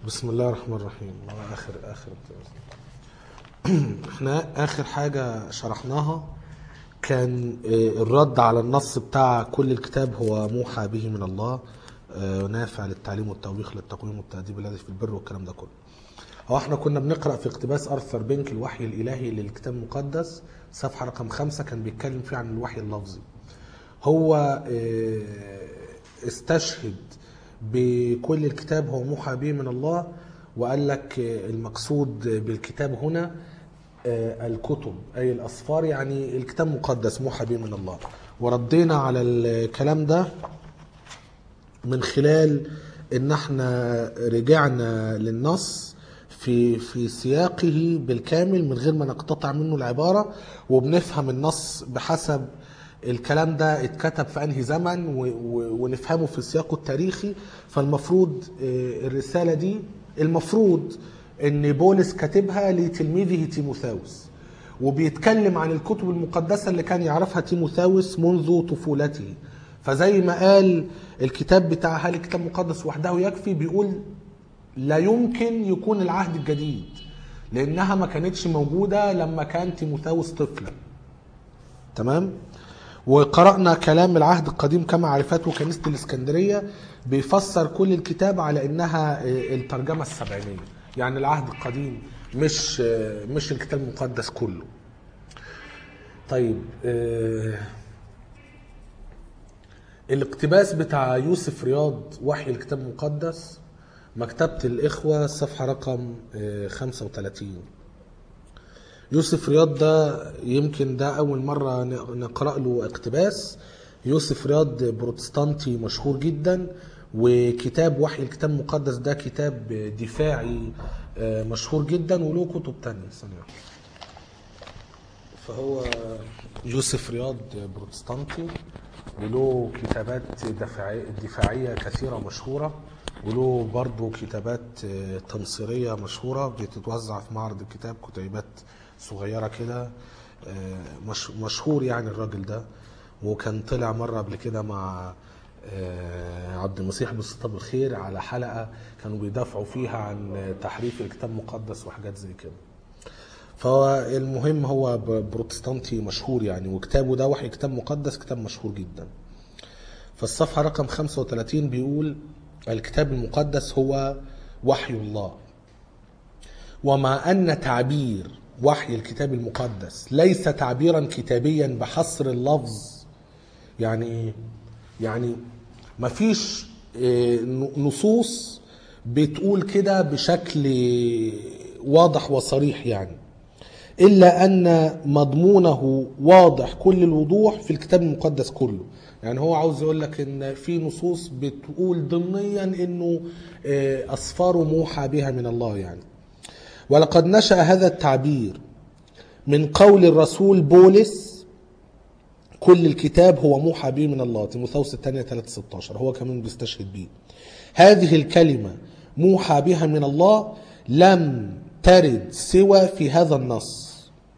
بسم الله الرحمن الرحيم الله اخر اخر احنا اخر حاجه شرحناها كان آه، الرد على النص بتاع كل الكتاب هو موحى به من الله آه، نافع للتعليم والتوبيخ للتقويم والتأديب الذي في البر والكلام ده كله هو احنا كنا بنقرا في اقتباس ارثر بينك الوحي الالهي للكتاب المقدس صفحه رقم خمسة كان بيتكلم فيه عن الوحي اللفظي هو آه، استشهد بكل الكتاب هو موحى به من الله وقال لك آه، المقصود بالكتاب هنا آه، الكتب أي الأسفار يعني الكتاب مقدس موحى به من الله وردينا على الكلام ده من خلال ان احنا رجعنا للنص في في سياقه بالكامل من غير ما نقتطع منه العباره وبنفهم النص بحسب الكلام ده اتكتب في انهي زمن و- و- ونفهمه في سياقه التاريخي فالمفروض آه، الرساله دي المفروض ان بولس كاتبها لتلميذه تيموثاوس وبيتكلم عن الكتب المقدسة اللي كان يعرفها تيموثاوس منذ طفولته فزي ما قال الكتاب بتاع هل الكتاب المقدس وحده يكفي بيقول لا يمكن يكون العهد الجديد لأنها ما كانتش موجودة لما كان تيموثاوس طفلا تمام وقرأنا كلام العهد القديم كما عرفته كنيسة الإسكندرية بيفسر كل الكتاب على إنها آه، الترجمة السبعينية يعني العهد القديم مش آه، مش الكتاب المقدس كله طيب آه، الاقتباس بتاع يوسف رياض وحي الكتاب المقدس مكتبة الإخوة صفحة رقم آه، 35 يوسف رياض ده يمكن ده أول مرة ن- نقرأ له اقتباس يوسف رياض بروتستانتي مشهور جدا وكتاب وحي الكتاب المقدس ده كتاب دفاعي آه، مشهور جدا وله كتب تانية ثانية واحدة. فهو يوسف رياض بروتستانتي وله كتابات دفاعية, دفاعية كثيرة مشهورة وله برضه كتابات آه، تنصيرية مشهورة بتتوزع في معرض الكتاب كتيبات صغيرة كده آه، مش مشهور يعني الراجل ده وكان طلع مرة قبل كده مع آه، عبد المسيح بالصطاب الخير على حلقة كانوا بيدافعوا فيها عن تحريف الكتاب المقدس وحاجات زي كده فهو المهم هو ب- بروتستانتي مشهور يعني وكتابه ده وحي كتاب مقدس كتاب مشهور جدا فالصفحة رقم 35 بيقول الكتاب المقدس هو وحي الله ومع أن تعبير وحي الكتاب المقدس ليس تعبيرا كتابيا بحصر اللفظ يعني ايه؟ يعني مفيش آه، نصوص بتقول كده بشكل واضح وصريح يعني إلا أن مضمونه واضح كل الوضوح في الكتاب المقدس كله يعني هو عاوز يقول لك ان في نصوص بتقول ضمنيا انه آه، اسفاره موحى بها من الله يعني ولقد نشأ هذا التعبير من قول الرسول بولس كل الكتاب هو موحى به من الله تيموثاوس الثانية 3 16 هو كمان بيستشهد به هذه الكلمة موحى بها من الله لم ترد سوى في هذا النص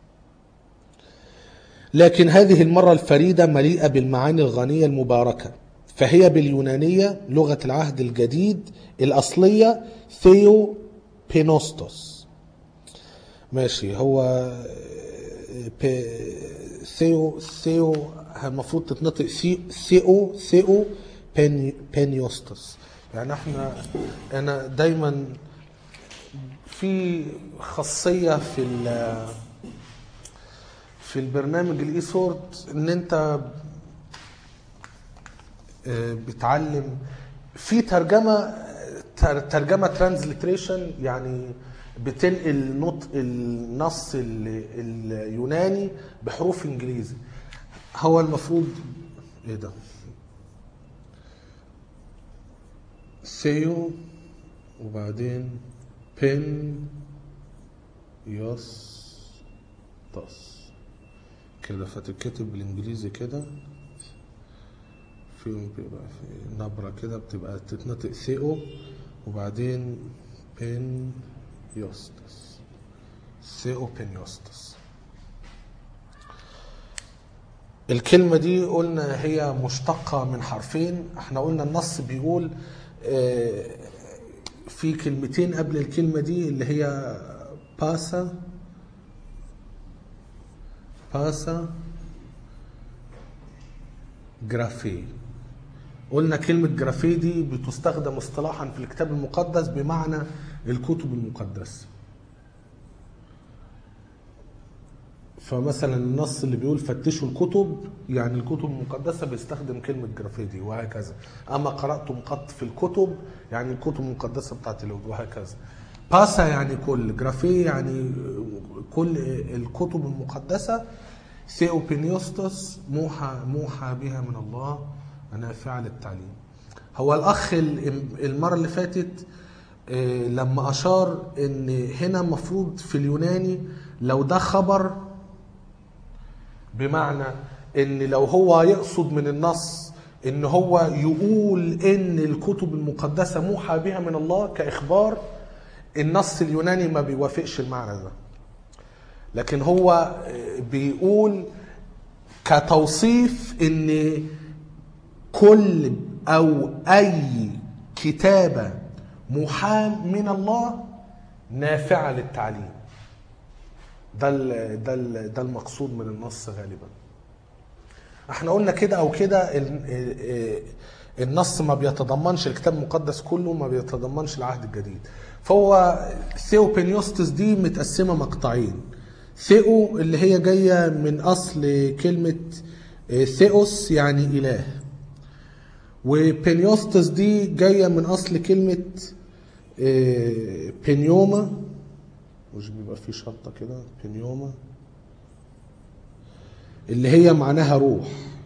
لكن هذه المرة الفريدة مليئة بالمعاني الغنية المباركة فهي باليونانية لغة العهد الجديد الأصلية ثيو بينوستوس ماشي هو بي ثيو ثيو المفروض تتنطق ثي- ثيو ثيو بين بينيوستوس يعني احنا انا دايما في خاصية في ال- في البرنامج الاي سورت ان انت آه، بتعلم في ترجمه تر- ترجمه ترانزليتريشن يعني بتنقل نطق النص ال- اليوناني بحروف انجليزي هو المفروض ايه ده ثيو وبعدين بين يوستاس كده فتتكتب بالانجليزي كده في بيبقى في نبرة كده بتبقى تتنطق ثيو وبعدين بين يوستس ثيو بين يوستس الكلمة دي قلنا هي مشتقة من حرفين احنا قلنا النص بيقول آه، في كلمتين قبل الكلمة دي اللي هي باسا باسا جرافي قلنا كلمة جرافي دي بتستخدم اصطلاحا في الكتاب المقدس بمعنى الكتب المقدسة فمثلا النص اللي بيقول فتشوا الكتب يعني الكتب المقدسة بيستخدم كلمة جرافي دي وهكذا أما قرأتم قط في الكتب يعني الكتب المقدسة بتاعت اليهود وهكذا باسا يعني كل جرافي يعني كل الكتب المقدسة ثيوبينيوستوس موحى موحى بها من الله نافعة للتعليم هو الأخ ال- المرة اللي فاتت آه، لما أشار إن هنا المفروض في اليوناني لو ده خبر بمعنى ان لو هو يقصد من النص ان هو يقول ان الكتب المقدسه موحى بها من الله كاخبار النص اليوناني ما بيوافقش المعنى ده لكن هو بيقول كتوصيف ان كل او اي كتابه محام من الله نافعه للتعليم ده ال ده ال ده المقصود من النص غالبا احنا قلنا كده او كده ال- ال- النص ما بيتضمنش الكتاب المقدس كله ما بيتضمنش العهد الجديد فهو ثيو بينيوستس دي متقسمه مقطعين ثيو اللي هي جايه من اصل كلمه ثيوس يعني اله وبينيوستس دي جايه من اصل كلمه بينيوما مش بيبقى فيه شرطة كده بنيوما اللي هي معناها روح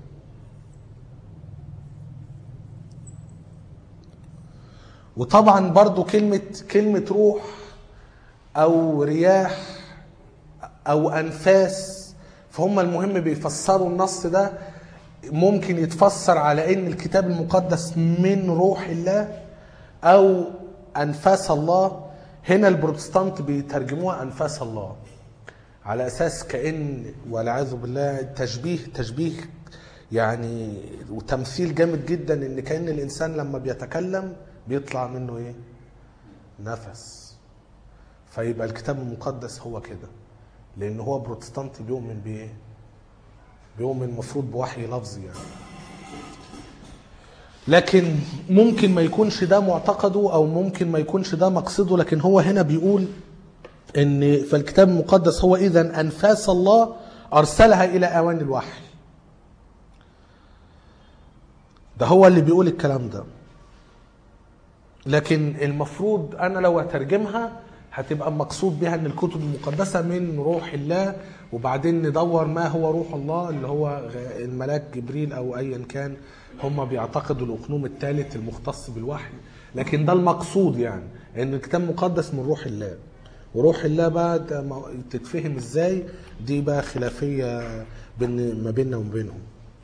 وطبعا برضو كلمة كلمة روح أو رياح أو أنفاس فهم المهم بيفسروا النص ده ممكن يتفسر على ان الكتاب المقدس من روح الله او انفاس الله هنا البروتستانت بيترجموها انفاس الله على اساس كان والعياذ بالله تشبيه تشبيه يعني وتمثيل جامد جدا ان كان الانسان لما بيتكلم بيطلع منه ايه نفس فيبقى الكتاب المقدس هو كده لان هو بروتستانت بيؤمن بايه بيؤمن المفروض بوحي لفظي يعني لكن ممكن ما يكونش ده معتقده او ممكن ما يكونش ده مقصده لكن هو هنا بيقول ان فالكتاب المقدس هو اذا انفاس الله ارسلها الى اوان الوحي ده هو اللي بيقول الكلام ده لكن المفروض انا لو اترجمها هتبقى مقصود بها ان الكتب المقدسه من روح الله وبعدين ندور ما هو روح الله اللي هو الملاك جبريل او ايا كان هم بيعتقدوا الاقنوم الثالث المختص بالوحي لكن ده المقصود يعني ان الكتاب المقدس من روح الله وروح الله بقى تتفهم ازاي دي بقى خلافيه بين ما بيننا وما بينهم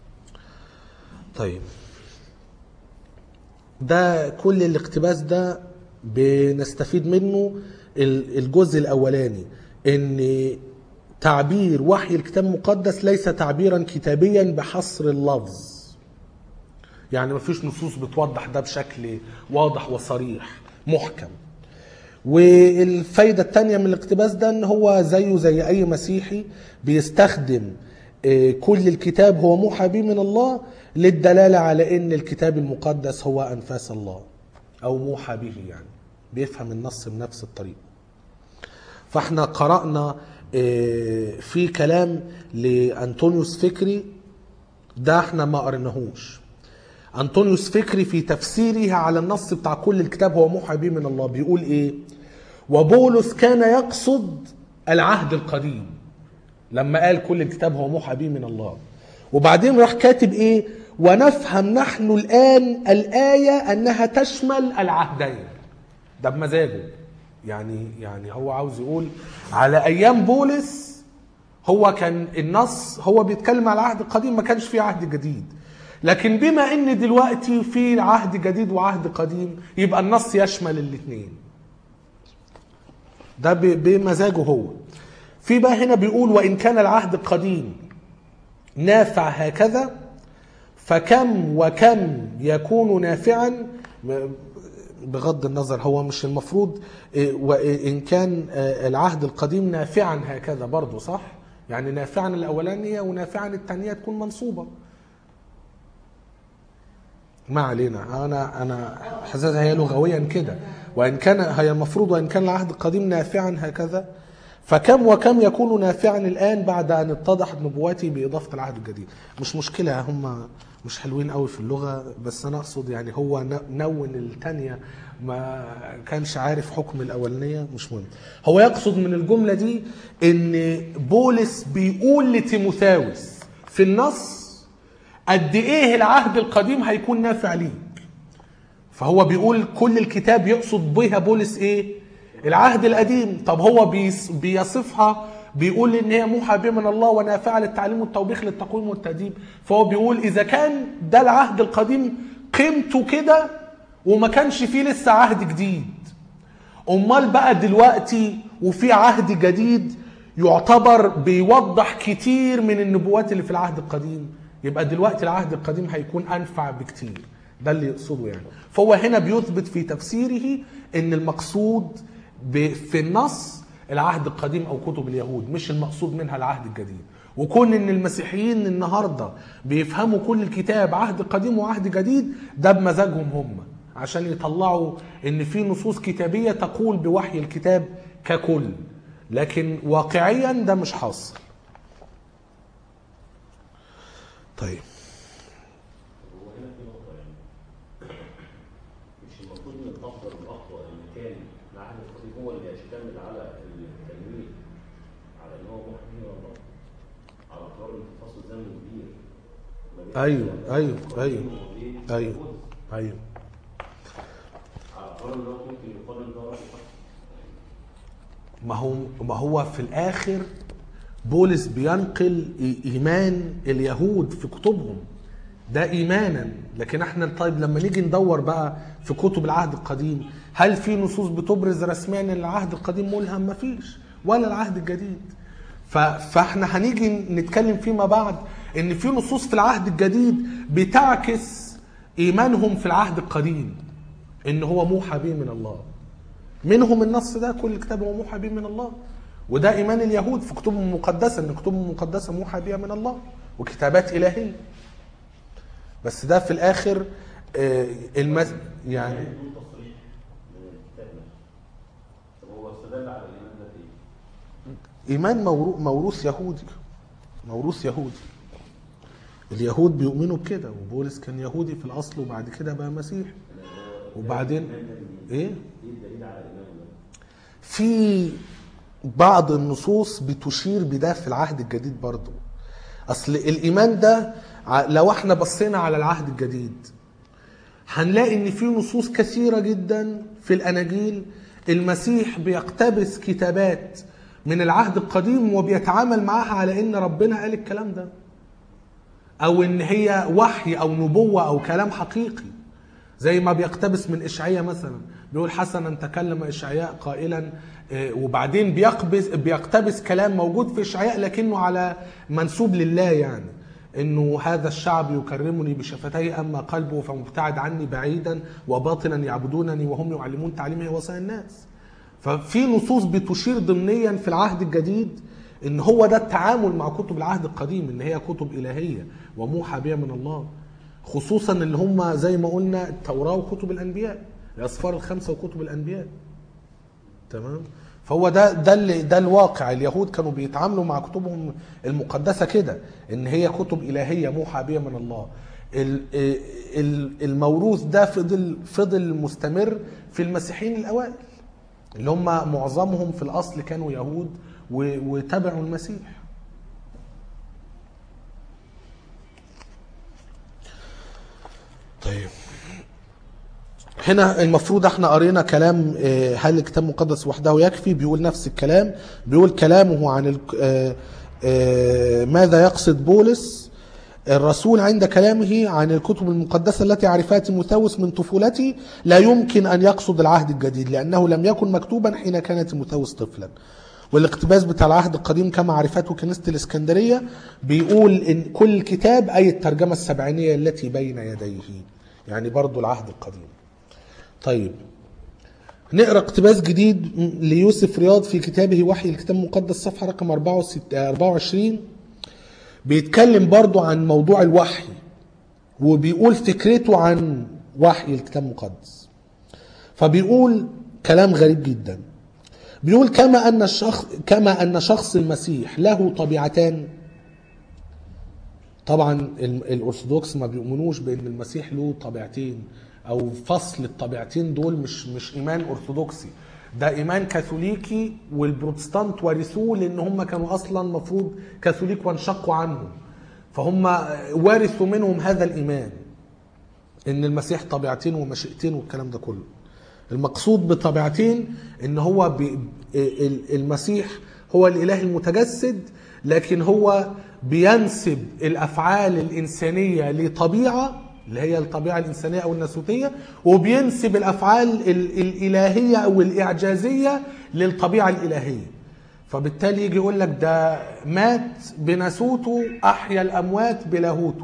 طيب ده كل الاقتباس ده بنستفيد منه الجزء الاولاني ان تعبير وحي الكتاب المقدس ليس تعبيرا كتابيا بحصر اللفظ يعني مفيش نصوص بتوضح ده بشكل واضح وصريح محكم والفايدة التانية من الاقتباس ده ان هو زيه زي اي مسيحي بيستخدم كل الكتاب هو موحى به من الله للدلالة على ان الكتاب المقدس هو انفاس الله او موحى به يعني بيفهم النص بنفس الطريقة فاحنا قرأنا في كلام لأنطونيوس فكري ده احنا ما قرناهوش أنطونيوس فكري في تفسيره على النص بتاع كل الكتاب هو موحى به من الله بيقول ايه وبولس كان يقصد العهد القديم لما قال كل الكتاب هو موحى به من الله وبعدين راح كاتب ايه ونفهم نحن الآن الآية أنها تشمل العهدين ده بمزاجه يعني يعني هو عاوز يقول على ايام بولس هو كان النص هو بيتكلم على العهد القديم ما كانش فيه عهد جديد لكن بما ان دلوقتي في عهد جديد وعهد قديم يبقى النص يشمل الاثنين ده بمزاجه هو في بقى هنا بيقول وان كان العهد القديم نافع هكذا فكم وكم يكون نافعا بغض النظر هو مش المفروض إيه، وإن كان آه، العهد القديم نافعا هكذا برضه صح؟ يعني نافعا الأولانية ونافعا الثانية تكون منصوبة ما علينا انا انا حاسسها هي لغويا كده وان كان هي المفروض وان كان العهد القديم نافعا هكذا فكم وكم يكون نافعا الان بعد ان اتضحت نبوتي باضافه العهد الجديد مش مشكله هم مش حلوين قوي في اللغه بس انا اقصد يعني هو ن- نون الثانيه ما كانش عارف حكم الاولانيه مش مهم هو يقصد من الجمله دي ان بولس بيقول لتيموثاوس في النص قد ايه العهد القديم هيكون نافع ليك فهو بيقول كل الكتاب يقصد بها بولس ايه العهد القديم طب هو بيص- بيصفها بيقول ان هي موحى بها من الله ونافعه للتعليم والتوبيخ للتقويم والتاديب فهو بيقول اذا كان ده العهد القديم قيمته كده وما كانش فيه لسه عهد جديد امال بقى دلوقتي وفي عهد جديد يعتبر بيوضح كتير من النبوات اللي في العهد القديم يبقى دلوقتي العهد القديم هيكون انفع بكتير ده اللي يقصده يعني فهو هنا بيثبت في تفسيره ان المقصود ب- في النص العهد القديم او كتب اليهود مش المقصود منها العهد الجديد وكون ان المسيحيين النهارده بيفهموا كل الكتاب عهد قديم وعهد جديد ده بمزاجهم هم عشان يطلعوا ان في نصوص كتابيه تقول بوحي الكتاب ككل لكن واقعيا ده مش حاصل طيب هو هنا في نقطة يعني مش المفروض ان الافضل والاقوى ان كان العهد القديم هو اللي يشتمل على التنوير على ان هو محمي الله على اعتبار ان في فصل زمن كبير ما بين ايوه ايوه القديم ايوه وبين ايوه القدس. ايوه على اعتبار ان هو ممكن يقال ان هو رأي حق. ما هو ما هو في الاخر بولس بينقل إي- ايمان اليهود في كتبهم ده ايمانا لكن احنا طيب لما نيجي ندور بقى في كتب العهد القديم هل في نصوص بتبرز رسميا ان العهد القديم ملهم ما فيش ولا العهد الجديد ف- فاحنا هنيجي نتكلم فيما بعد ان في نصوص في العهد الجديد بتعكس ايمانهم في العهد القديم ان هو موحى به من الله منهم النص ده كل كتاب هو موحى به من الله وده ايمان اليهود في كتبهم المقدسه ان كتبهم المقدسه موحى بها من الله وكتابات الهيه بس ده في الاخر آه، المس... يعني بدون تصريح من الكتاب نفسه طب هو استدل على الايمان ده بايه؟ ايمان مورو- موروث يهودي موروث يهودي اليهود بيؤمنوا بكده وبولس كان يهودي في الاصل وبعد كده بقى مسيحي وبعدين ايه ايه الدليل على الايمان ده؟ في بعض النصوص بتشير بده في العهد الجديد برضو اصل الايمان ده ع- لو احنا بصينا على العهد الجديد هنلاقي ان في نصوص كثيره جدا في الاناجيل المسيح بيقتبس كتابات من العهد القديم وبيتعامل معاها على ان ربنا قال الكلام ده او ان هي وحي او نبوه او كلام حقيقي زي ما بيقتبس من اشعياء مثلا بيقول حسنا تكلم اشعياء قائلا آه، وبعدين بيقبس بيقتبس كلام موجود في اشعياء لكنه على منسوب لله يعني انه هذا الشعب يكرمني بشفتيه اما قلبه فمبتعد عني بعيدا وباطنا يعبدونني وهم يعلمون تعليمي وصايا الناس ففي نصوص بتشير ضمنيا في العهد الجديد ان هو ده التعامل مع كتب العهد القديم ان هي كتب الهيه وموحى بها من الله خصوصا اللي هم زي ما قلنا التوراه وكتب الانبياء الاسفار الخمسه وكتب الانبياء تمام فهو ده ده اللي ده الواقع اليهود كانوا بيتعاملوا مع كتبهم المقدسه كده ان هي كتب الهيه موحى بها من الله ال- ال- الموروث ده فضل فضل مستمر في المسيحيين الاوائل اللي هم معظمهم في الاصل كانوا يهود و- وتبعوا المسيح طيب هنا المفروض احنا قرينا كلام آه، هل الكتاب المقدس وحده يكفي بيقول نفس الكلام بيقول كلامه عن ال- آه، آه، ماذا يقصد بولس الرسول عند كلامه عن الكتب المقدسة التي عرفها تيموثاوس من طفولته لا يمكن أن يقصد العهد الجديد لأنه لم يكن مكتوبا حين كان تيموثاوس طفلا والاقتباس بتاع العهد القديم كما عرفته كنيسة الإسكندرية بيقول إن كل كتاب أي الترجمة السبعينية التي بين يديه يعني برضو العهد القديم طيب نقرا اقتباس جديد ليوسف رياض في كتابه وحي الكتاب المقدس صفحه رقم 24 بيتكلم برضو عن موضوع الوحي وبيقول فكرته عن وحي الكتاب المقدس فبيقول كلام غريب جدا بيقول كما ان الشخص كما ان شخص المسيح له طبيعتان طبعا ال- الارثوذكس ما بيؤمنوش بان المسيح له طبيعتين او فصل الطبيعتين دول مش مش ايمان ارثوذكسي ده ايمان كاثوليكي والبروتستانت ورثوه لان هم كانوا اصلا مفروض كاثوليك وانشقوا عنهم فهم ورثوا منهم هذا الايمان ان المسيح طبيعتين ومشيئتين والكلام ده كله المقصود بطبيعتين ان هو بي ال- المسيح هو الاله المتجسد لكن هو بينسب الافعال الانسانيه لطبيعه اللي هي الطبيعه الانسانيه او الناسوتيه وبينسب الافعال ال- الالهيه او الاعجازيه للطبيعه الالهيه فبالتالي يجي يقول لك ده مات بناسوته احيا الاموات بلاهوته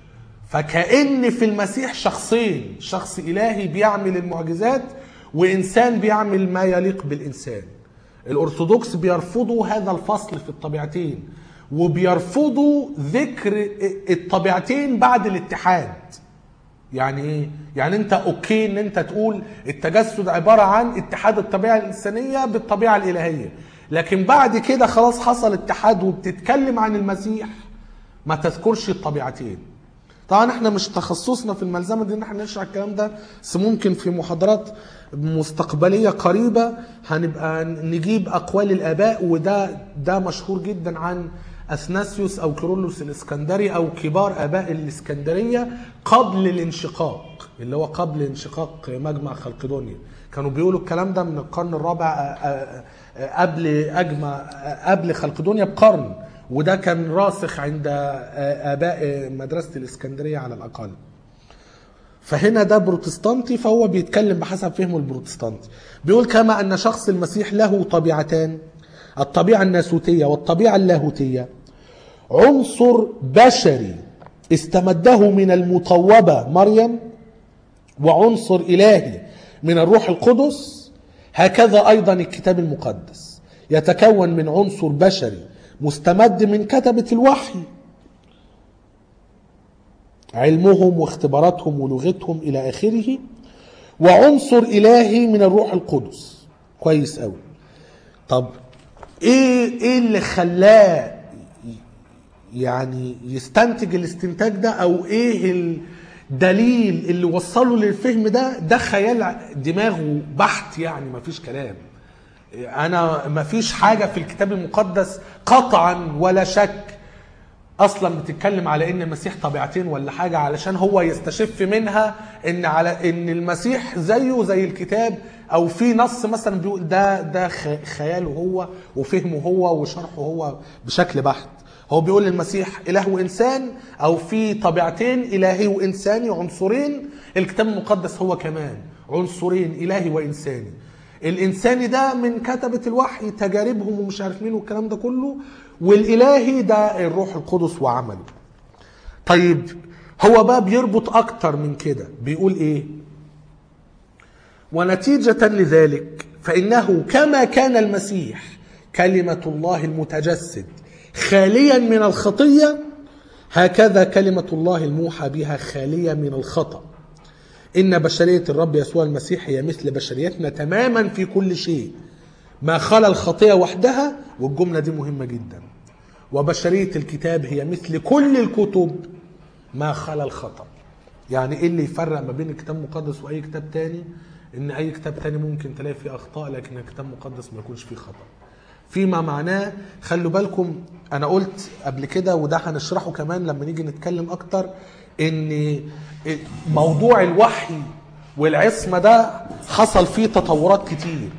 فكأن في المسيح شخصين شخص إلهي بيعمل المعجزات وإنسان بيعمل ما يليق بالإنسان الأرثوذكس بيرفضوا هذا الفصل في الطبيعتين وبيرفضوا ذكر الطبيعتين بعد الاتحاد يعني ايه؟ يعني انت اوكي ان انت تقول التجسد عباره عن اتحاد الطبيعه الانسانيه بالطبيعه الالهيه لكن بعد كده خلاص حصل اتحاد وبتتكلم عن المسيح ما تذكرش الطبيعتين طبعا احنا مش تخصصنا في الملزمه دي ان احنا نشرح الكلام ده بس ممكن في محاضرات مستقبليه قريبه هنبقى نجيب اقوال الاباء وده ده مشهور جدا عن اثناسيوس او كيرلس الاسكندري او كبار اباء الاسكندريه قبل الانشقاق اللي هو قبل انشقاق مجمع خلقدونيا كانوا بيقولوا الكلام ده من القرن الرابع آه، آه، آه، قبل اجمع آه، قبل خلقدونيا بقرن وده كان راسخ عند آه، اباء مدرسه الاسكندريه على الاقل فهنا ده بروتستانتي فهو بيتكلم بحسب فهمه البروتستانتي بيقول كما ان شخص المسيح له طبيعتان الطبيعه الناسوتيه والطبيعه اللاهوتيه عنصر بشري استمده من المطوبه مريم وعنصر الهي من الروح القدس هكذا ايضا الكتاب المقدس يتكون من عنصر بشري مستمد من كتبه الوحي علمهم واختباراتهم ولغتهم الى اخره وعنصر الهي من الروح القدس كويس قوي طب ايه ايه اللي خلاه يعني يستنتج الاستنتاج ده او ايه الدليل اللي وصله للفهم ده ده خيال دماغه بحت يعني مفيش كلام انا مفيش حاجه في الكتاب المقدس قطعا ولا شك اصلا بتتكلم على ان المسيح طبيعتين ولا حاجه علشان هو يستشف منها ان على ان المسيح زيه زي الكتاب او في نص مثلا بيقول ده ده خ- خياله هو وفهمه هو وشرحه هو بشكل بحت هو بيقول المسيح اله وانسان او في طبيعتين الهي وانساني عنصرين الكتاب المقدس هو كمان عنصرين الهي وانساني الانساني ده من كتبه الوحي تجاربهم ومش عارف مين والكلام ده كله والالهي ده الروح القدس وعمله طيب هو بقى بيربط اكتر من كده بيقول ايه ونتيجة لذلك فإنه كما كان المسيح كلمة الله المتجسد خاليا من الخطية هكذا كلمة الله الموحى بها خالية من الخطأ إن بشرية الرب يسوع المسيح هي مثل بشريتنا تماما في كل شيء ما خلا الخطية وحدها والجملة دي مهمة جدا وبشرية الكتاب هي مثل كل الكتب ما خلا الخطأ يعني ايه اللي يفرق ما بين الكتاب المقدس واي كتاب تاني ان اي كتاب تاني ممكن تلاقي فيه اخطاء لكن الكتاب المقدس ما يكونش فيه خطأ فيما معناه خلوا بالكم انا قلت قبل كده وده هنشرحه كمان لما نيجي نتكلم اكتر ان موضوع الوحي والعصمة ده حصل فيه تطورات كتير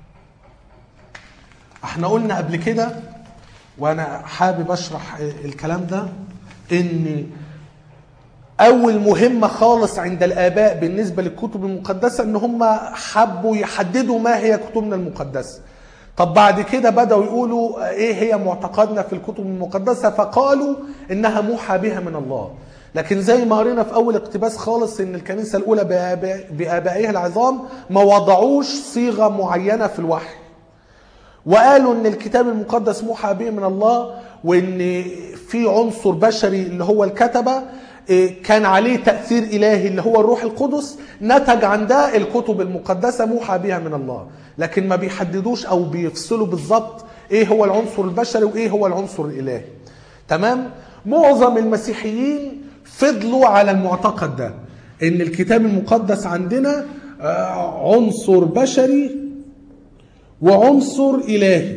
احنا قلنا قبل كده وانا حابب اشرح الكلام ده ان اول مهمه خالص عند الاباء بالنسبه للكتب المقدسه ان هم حبوا يحددوا ما هي كتبنا المقدسه طب بعد كده بداوا يقولوا ايه هي معتقدنا في الكتب المقدسه فقالوا انها موحى بها من الله لكن زي ما قرينا في اول اقتباس خالص ان الكنيسه الاولى بآباء- بابائها العظام ما وضعوش صيغه معينه في الوحي وقالوا ان الكتاب المقدس موحى به من الله وان في عنصر بشري اللي هو الكتبه إيه، كان عليه تاثير الهي اللي هو الروح القدس نتج عن ده الكتب المقدسه موحى بها من الله لكن ما بيحددوش او بيفصلوا بالظبط ايه هو العنصر البشري وايه هو العنصر الالهي تمام معظم المسيحيين فضلوا على المعتقد ده ان الكتاب المقدس عندنا آه، عنصر بشري وعنصر إلهي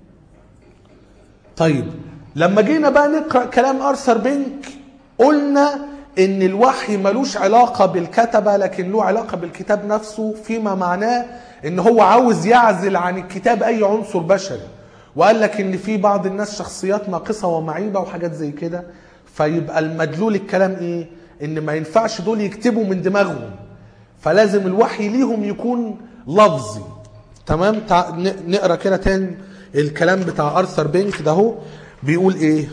طيب لما جينا بقى نقرأ كلام أرثر بينك قلنا إن الوحي ملوش علاقة بالكتبة لكن له علاقة بالكتاب نفسه فيما معناه إن هو عاوز يعزل عن الكتاب أي عنصر بشري وقال لك إن في بعض الناس شخصيات ناقصة ومعيبة وحاجات زي كده فيبقى المدلول الكلام إيه؟ إن ما ينفعش دول يكتبوا من دماغهم فلازم الوحي ليهم يكون لفظي تمام تع... ن- نقرا كده تاني الكلام بتاع ارثر بينك ده هو بيقول ايه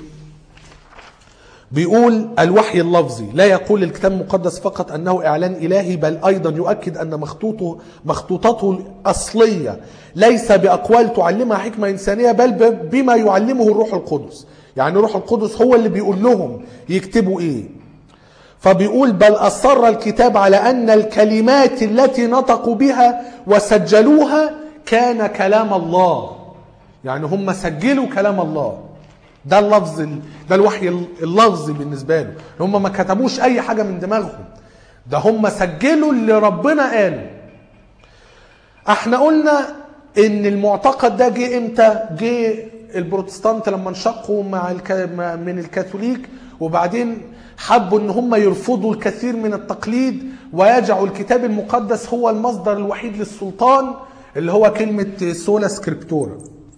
بيقول الوحي اللفظي لا يقول الكتاب المقدس فقط انه اعلان الهي بل ايضا يؤكد ان مخطوطه مخطوطاته الاصليه ليس باقوال تعلمها حكمه انسانيه بل ب- بما يعلمه الروح القدس يعني الروح القدس هو اللي بيقول لهم يكتبوا ايه فبيقول بل أصر الكتاب على أن الكلمات التي نطقوا بها وسجلوها كان كلام الله يعني هم سجلوا كلام الله ده اللفظ ال- ده الوحي ال- اللفظي بالنسبة له هم ما كتبوش أي حاجة من دماغهم ده هم سجلوا اللي ربنا قاله احنا قلنا ان المعتقد ده جه امتى جه البروتستانت لما انشقوا مع الك... مع- من الكاثوليك وبعدين حبوا ان هم يرفضوا الكثير من التقليد ويجعلوا الكتاب المقدس هو المصدر الوحيد للسلطان اللي هو كلمة سولا سكريبتورا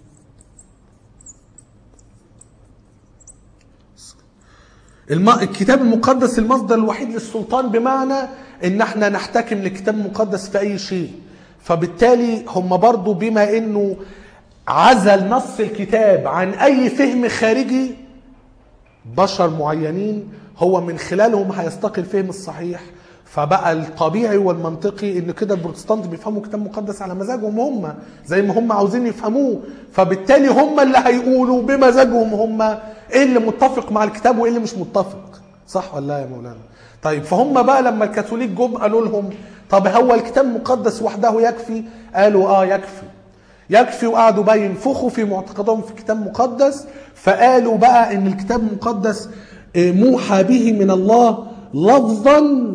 الم... الكتاب المقدس المصدر الوحيد للسلطان بمعنى ان احنا نحتكم للكتاب المقدس في اي شيء فبالتالي هم برضو بما انه عزل نص الكتاب عن اي فهم خارجي بشر معينين هو من خلالهم هيستقي الفهم الصحيح فبقى الطبيعي والمنطقي ان كده البروتستانت بيفهموا كتاب مقدس على مزاجهم هم زي ما هم عاوزين يفهموه فبالتالي هم اللي هيقولوا بمزاجهم هم ايه اللي متفق مع الكتاب وايه اللي مش متفق صح ولا لا يا مولانا طيب فهم بقى لما الكاثوليك جم قالوا لهم طب هو الكتاب المقدس وحده يكفي قالوا اه يكفي يكفي وقعدوا بقى ينفخوا في معتقدهم في كتاب مقدس فقالوا بقى ان الكتاب المقدس آه، موحى به من الله لفظا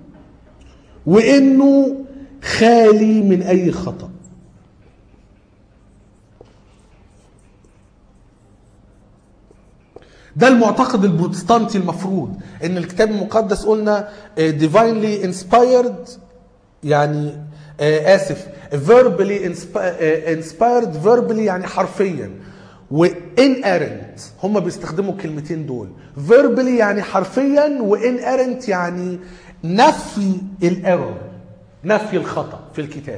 وانه خالي من اي خطأ ده المعتقد البروتستانتي المفروض ان الكتاب المقدس قلنا آه، divinely inspired يعني آه اسف verbally inspi- آه، inspired verbally يعني حرفيا و inerrant هم بيستخدموا الكلمتين دول verbally يعني حرفيا و inerrant يعني نفي الايرور نفي الخطأ في الكتاب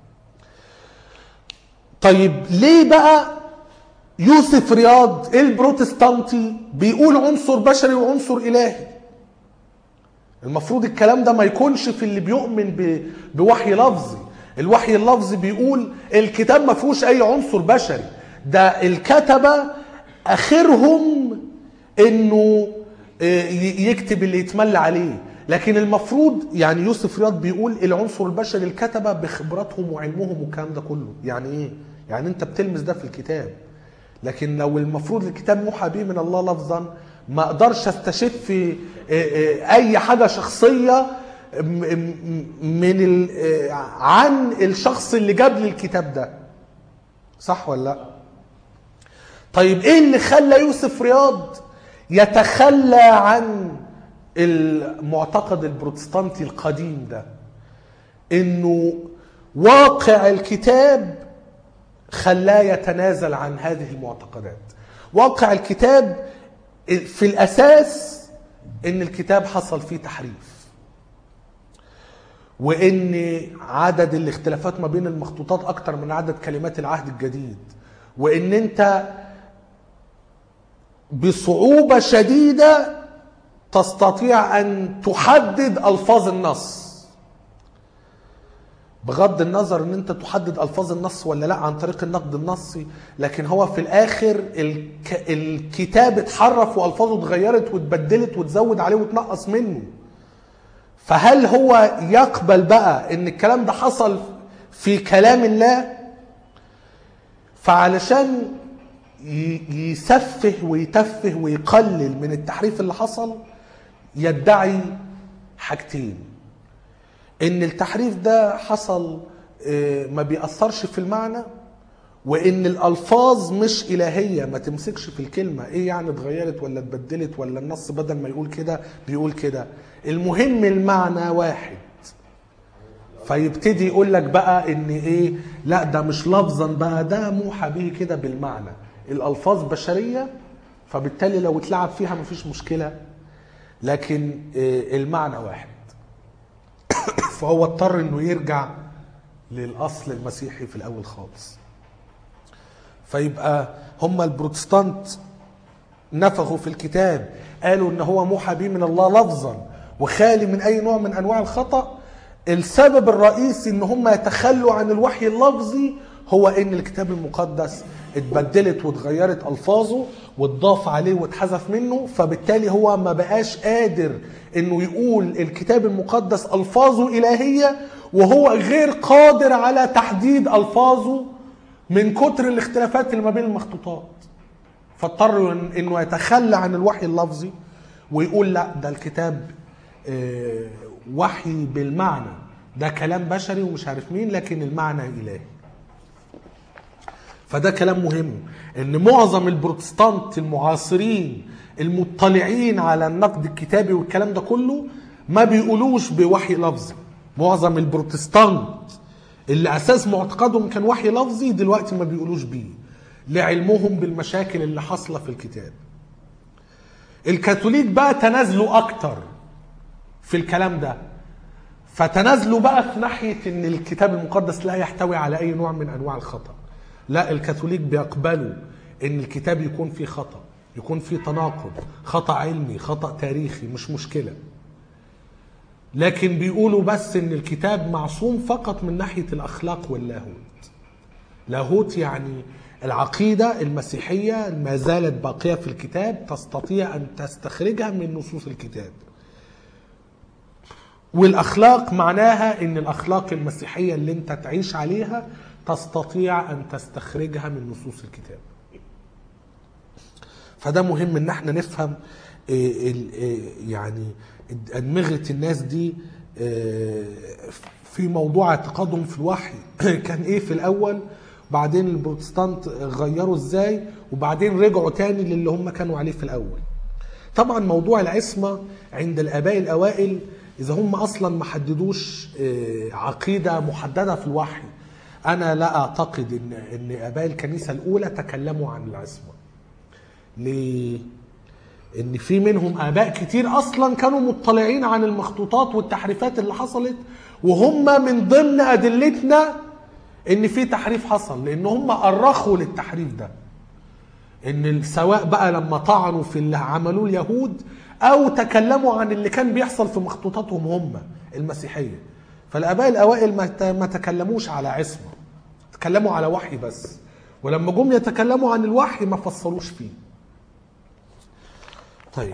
طيب ليه بقى يوسف رياض البروتستانتي بيقول عنصر بشري وعنصر الهي المفروض الكلام ده ما يكونش في اللي بيؤمن ب- بوحي لفظي الوحي اللفظي بيقول الكتاب ما فيهوش اي عنصر بشري ده الكتبه اخرهم انه آه، ي- يكتب اللي يتملى عليه لكن المفروض يعني يوسف رياض بيقول العنصر البشري الكتبه بخبراتهم وعلمهم والكلام ده كله يعني ايه يعني انت بتلمس ده في الكتاب لكن لو المفروض الكتاب موحى به من الله لفظا ما اقدرش استشف في آه، آه، اي حاجه شخصيه م- م- من ال- آه، عن الشخص اللي جاب لي الكتاب ده صح ولا لا طيب ايه اللي خلى يوسف رياض يتخلى عن المعتقد البروتستانتي القديم ده انه واقع الكتاب خلاه يتنازل عن هذه المعتقدات واقع الكتاب في الاساس ان الكتاب حصل فيه تحريف وان عدد الاختلافات ما بين المخطوطات اكتر من عدد كلمات العهد الجديد وان انت بصعوبة شديدة تستطيع ان تحدد الفاظ النص بغض النظر ان انت تحدد الفاظ النص ولا لا عن طريق النقد النصي لكن هو في الاخر الك... الكتاب اتحرف والفاظه اتغيرت واتبدلت وتزود عليه وتنقص منه فهل هو يقبل بقى ان الكلام ده حصل في كلام الله فعلشان ي- يسفه ويتفه ويقلل من التحريف اللي حصل يدعي حاجتين ان التحريف ده حصل آه، ما بيأثرش في المعنى وان الالفاظ مش الهيه ما تمسكش في الكلمه ايه يعني اتغيرت ولا اتبدلت ولا النص بدل ما يقول كده بيقول كده المهم المعنى واحد فيبتدي يقول لك بقى ان ايه لا ده مش لفظا بقى ده موحى به كده بالمعنى الالفاظ بشريه فبالتالي لو اتلعب فيها مفيش مشكله لكن آه، المعنى واحد فهو اضطر انه يرجع للاصل المسيحي في الاول خالص فيبقى هم البروتستانت نفخوا في الكتاب قالوا ان هو موحى به من الله لفظا وخالي من اي نوع من انواع الخطا السبب الرئيسي ان هم يتخلوا عن الوحي اللفظي هو ان الكتاب المقدس اتبدلت واتغيرت الفاظه واتضاف عليه واتحذف منه فبالتالي هو ما بقاش قادر انه يقول الكتاب المقدس الفاظه الهيه وهو غير قادر على تحديد الفاظه من كتر الاختلافات اللي ما بين المخطوطات فاضطر إن- انه يتخلى عن الوحي اللفظي ويقول لا ده الكتاب آه، وحي بالمعنى ده كلام بشري ومش عارف مين لكن المعنى الهي فده كلام مهم ان معظم البروتستانت المعاصرين المطلعين على النقد الكتابي والكلام ده كله ما بيقولوش بوحي لفظي معظم البروتستانت اللي اساس معتقدهم كان وحي لفظي دلوقتي ما بيقولوش بيه لعلمهم بالمشاكل اللي حاصله في الكتاب الكاثوليك بقى تنازلوا اكتر في الكلام ده فتنازلوا بقى في ناحيه ان الكتاب المقدس لا يحتوي على اي نوع من انواع الخطا لا الكاثوليك بيقبلوا ان الكتاب يكون فيه خطا يكون فيه تناقض خطا علمي خطا تاريخي مش مشكله لكن بيقولوا بس ان الكتاب معصوم فقط من ناحيه الاخلاق واللاهوت لاهوت يعني العقيده المسيحيه ما زالت باقيه في الكتاب تستطيع ان تستخرجها من نصوص الكتاب والاخلاق معناها ان الاخلاق المسيحيه اللي انت تعيش عليها تستطيع ان تستخرجها من نصوص الكتاب فده مهم ان احنا نفهم إيه ال- إيه يعني ادمغه الناس دي إيه في موضوع اعتقادهم في الوحي كان ايه في الاول بعدين البروتستانت غيروا ازاي وبعدين رجعوا تاني للي هم كانوا عليه في الاول طبعا موضوع العصمة عند الآباء الأوائل إذا هم أصلا ما حددوش آه، عقيدة محددة في الوحي أنا لا أعتقد إن إن آباء الكنيسة الأولى تكلموا عن العصمة ليه؟ إن في منهم آباء كتير أصلا كانوا مطلعين عن المخطوطات والتحريفات اللي حصلت وهم من ضمن أدلتنا إن في تحريف حصل لأن هم أرخوا للتحريف ده ان سواء بقى لما طعنوا في اللي عملوه اليهود او تكلموا عن اللي كان بيحصل في مخطوطاتهم هم المسيحيه فالاباء الاوائل ما ت- ما تكلموش على عصمه تكلموا على وحي بس ولما جم يتكلموا عن الوحي ما فصلوش فيه طيب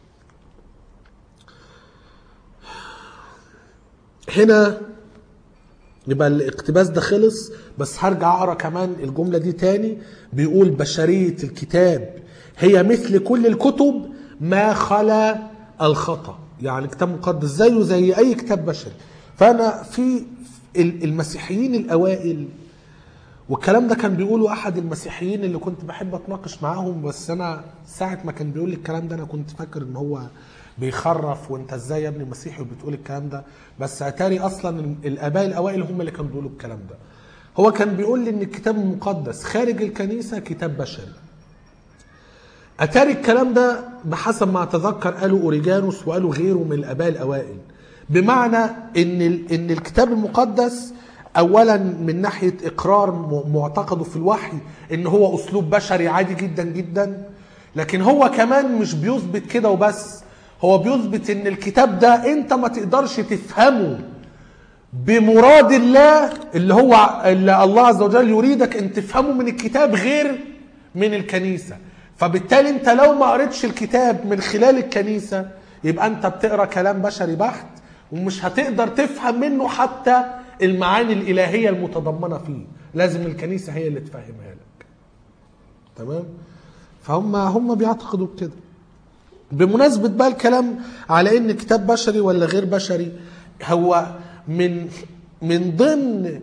هنا يبقى الاقتباس ده خلص بس هرجع اقرا كمان الجمله دي تاني بيقول بشريه الكتاب هي مثل كل الكتب ما خلا الخطا يعني كتاب مقدس زيه زي اي كتاب بشري فانا في ال- المسيحيين الاوائل والكلام ده كان بيقوله احد المسيحيين اللي كنت بحب اتناقش معاهم بس انا ساعه ما كان بيقول لي الكلام ده انا كنت فاكر ان هو بيخرف وانت ازاي يا ابني مسيحي وبتقول الكلام ده بس اتاري اصلا ال- الاباء الاوائل هم اللي كانوا بيقولوا الكلام ده هو كان بيقول لي ان الكتاب المقدس خارج الكنيسه كتاب بشري اتاري الكلام ده بحسب ما اتذكر قالوا اوريجانوس وقالوا غيره من الاباء الاوائل بمعنى ان ال- ان الكتاب المقدس اولا من ناحيه اقرار م- معتقده في الوحي ان هو اسلوب بشري عادي جدا جدا لكن هو كمان مش بيثبت كده وبس هو بيثبت ان الكتاب ده انت ما تقدرش تفهمه بمراد الله اللي هو اللي الله عز وجل يريدك ان تفهمه من الكتاب غير من الكنيسه فبالتالي انت لو ما قريتش الكتاب من خلال الكنيسه يبقى انت بتقرا كلام بشري بحت ومش هتقدر تفهم منه حتى المعاني الالهيه المتضمنه فيه لازم الكنيسه هي اللي تفهمها لك تمام فهم هم بيعتقدوا بكده بمناسبة بقى الكلام على ان كتاب بشري ولا غير بشري هو من من ضمن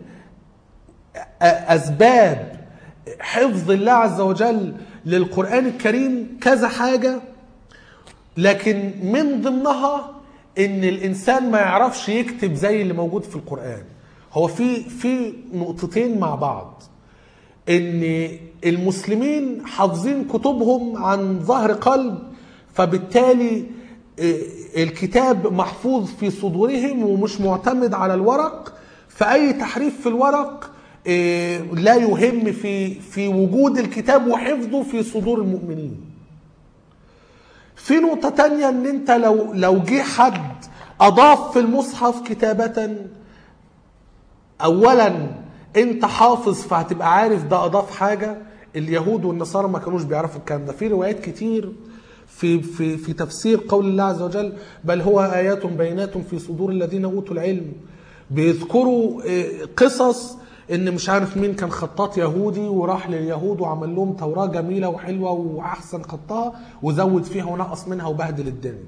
اسباب حفظ الله عز وجل للقرآن الكريم كذا حاجة لكن من ضمنها ان الانسان ما يعرفش يكتب زي اللي موجود في القرآن هو في في نقطتين مع بعض ان المسلمين حافظين كتبهم عن ظهر قلب فبالتالي الكتاب محفوظ في صدورهم ومش معتمد على الورق فأي تحريف في الورق لا يهم في في وجود الكتاب وحفظه في صدور المؤمنين. في نقطة تانية ان انت لو لو جه حد اضاف في المصحف كتابة اولا انت حافظ فهتبقى عارف ده اضاف حاجة اليهود والنصارى ما كانوش بيعرفوا الكلام ده في روايات كتير في في في تفسير قول الله عز وجل بل هو ايات بينات في صدور الذين اوتوا العلم بيذكروا قصص ان مش عارف مين كان خطاط يهودي وراح لليهود وعمل لهم توراه جميله وحلوه واحسن خطها وزود فيها ونقص منها وبهدل الدنيا.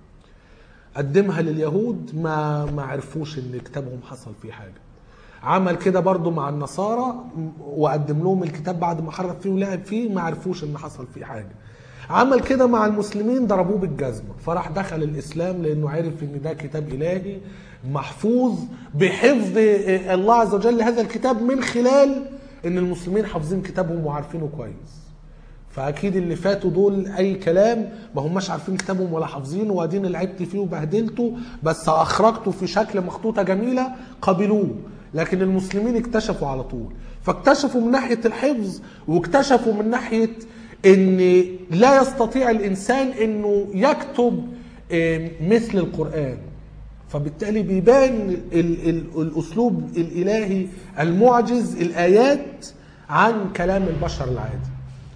قدمها لليهود ما ما عرفوش ان كتابهم حصل فيه حاجه. عمل كده برضو مع النصارى وقدم لهم الكتاب بعد ما حرف فيه ولعب فيه ما عرفوش ان حصل فيه حاجه. عمل كده مع المسلمين ضربوه بالجزمه فراح دخل الاسلام لانه عرف ان ده كتاب الهي محفوظ بحفظ الله عز وجل هذا الكتاب من خلال ان المسلمين حافظين كتابهم وعارفينه كويس فاكيد اللي فاتوا دول اي كلام ما هماش عارفين كتابهم ولا حافظينه وادين لعبت فيه وبهدلته بس اخرجته في شكل مخطوطه جميله قبلوه لكن المسلمين اكتشفوا على طول فاكتشفوا من ناحيه الحفظ واكتشفوا من ناحيه ان لا يستطيع الانسان انه يكتب مثل القران فبالتالي بيبان ال ال الاسلوب الالهي المعجز الايات عن كلام البشر العادي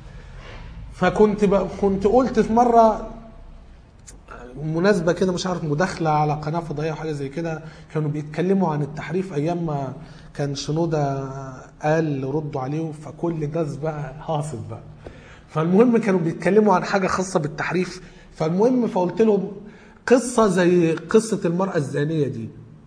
فكنت بقى كنت قلت في مره مناسبة كده مش عارف مداخلة على قناة فضائية وحاجة زي كده كانوا بيتكلموا عن التحريف أيام ما كان شنودة قال ردوا عليه فكل الناس بقى هاصل بقى فالمهم كانوا بيتكلموا عن حاجة خاصة بالتحريف فالمهم فقلت لهم قصة زي قصة المرأة الزانية دي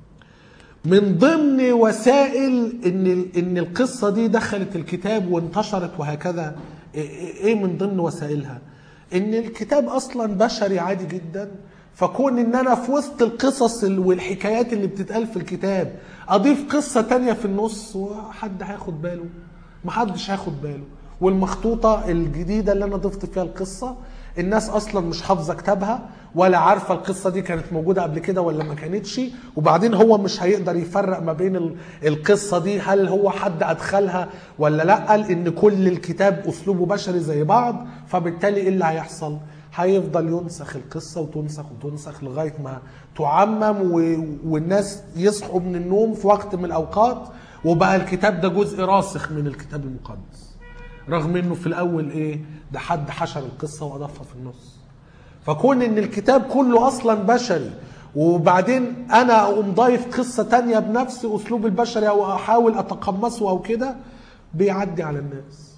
من ضمن وسائل ان ان القصة دي دخلت الكتاب وانتشرت وهكذا ايه من ضمن وسائلها ان الكتاب اصلا بشري عادي جدا فكون ان انا في وسط القصص والحكايات اللي بتتقال في الكتاب اضيف قصة تانية في النص وحد هياخد باله محدش هياخد باله والمخطوطة الجديدة اللي أنا ضفت فيها القصة الناس أصلا مش حافظة كتابها ولا عارفة القصة دي كانت موجودة قبل كده ولا ما كانتش وبعدين هو مش هيقدر يفرق ما بين القصة دي هل هو حد أدخلها ولا لأ لأن كل الكتاب أسلوبه بشري زي بعض فبالتالي إيه اللي هيحصل؟ هيفضل ينسخ القصة وتنسخ وتنسخ لغاية ما تعمم والناس يصحوا من النوم في وقت من الأوقات وبقى الكتاب ده جزء راسخ من الكتاب المقدس رغم انه في الاول ايه ده حد حشر القصه واضافها في النص فكون ان الكتاب كله اصلا بشري وبعدين انا اقوم ضايف قصه تانية بنفس اسلوب البشري او احاول اتقمصه او كده بيعدي على الناس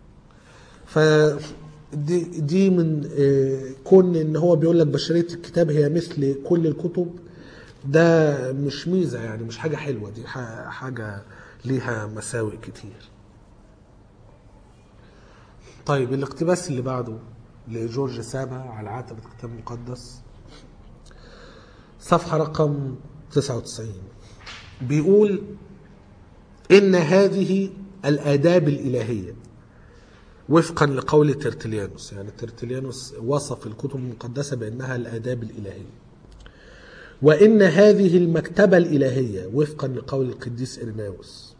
ف دي, دي من كون ان هو بيقول لك بشريه الكتاب هي مثل كل الكتب ده مش ميزه يعني مش حاجه حلوه دي حاجه ليها مساوئ كتير طيب الاقتباس اللي بعده لجورج سابا على عتبة الكتاب المقدس صفحة رقم 99 بيقول إن هذه الآداب الإلهية وفقا لقول ترتليانوس يعني ترتليانوس وصف الكتب المقدسة بأنها الآداب الإلهية وإن هذه المكتبة الإلهية وفقا لقول القديس إرناوس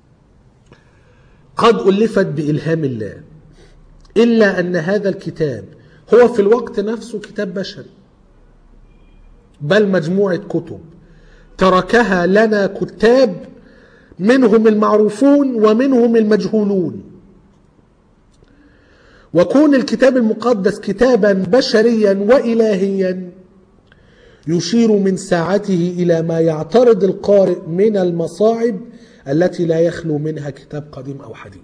قد ألفت بإلهام الله إلا أن هذا الكتاب هو في الوقت نفسه كتاب بشري بل مجموعة كتب تركها لنا كتاب منهم المعروفون ومنهم المجهولون وكون الكتاب المقدس كتابا بشريا وإلهيا يشير من ساعته إلى ما يعترض القارئ من المصاعب التي لا يخلو منها كتاب قديم أو حديث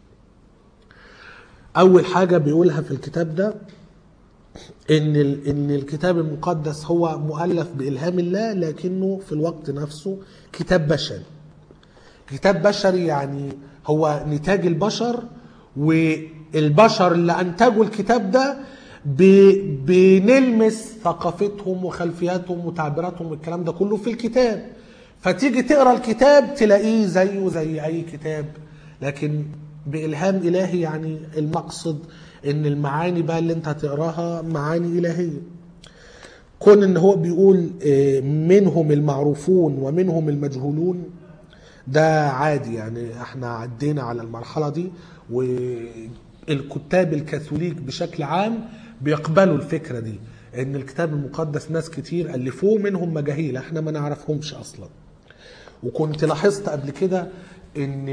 أول حاجة بيقولها في الكتاب ده ان ال- ان الكتاب المقدس هو مؤلف بالهام الله لكنه في الوقت نفسه كتاب بشري كتاب بشري يعني هو نتاج البشر والبشر اللي انتجوا الكتاب ده ب- بنلمس ثقافتهم وخلفياتهم وتعبيراتهم والكلام ده كله في الكتاب فتيجي تقرا الكتاب تلاقيه زيه زي اي كتاب لكن بالهام الهي يعني المقصد ان المعاني بقى اللي انت هتقراها معاني الهيه كون ان هو بيقول آه، منهم المعروفون ومنهم المجهولون ده عادي يعني احنا عدينا على المرحله دي والكتاب الكاثوليك بشكل عام بيقبلوا الفكره دي ان الكتاب المقدس ناس كتير الفوه منهم مجاهيل احنا ما نعرفهمش اصلا وكنت لاحظت قبل كده ان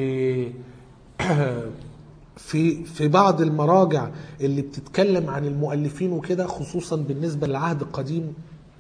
في في بعض المراجع اللي بتتكلم عن المؤلفين وكده خصوصا بالنسبه للعهد القديم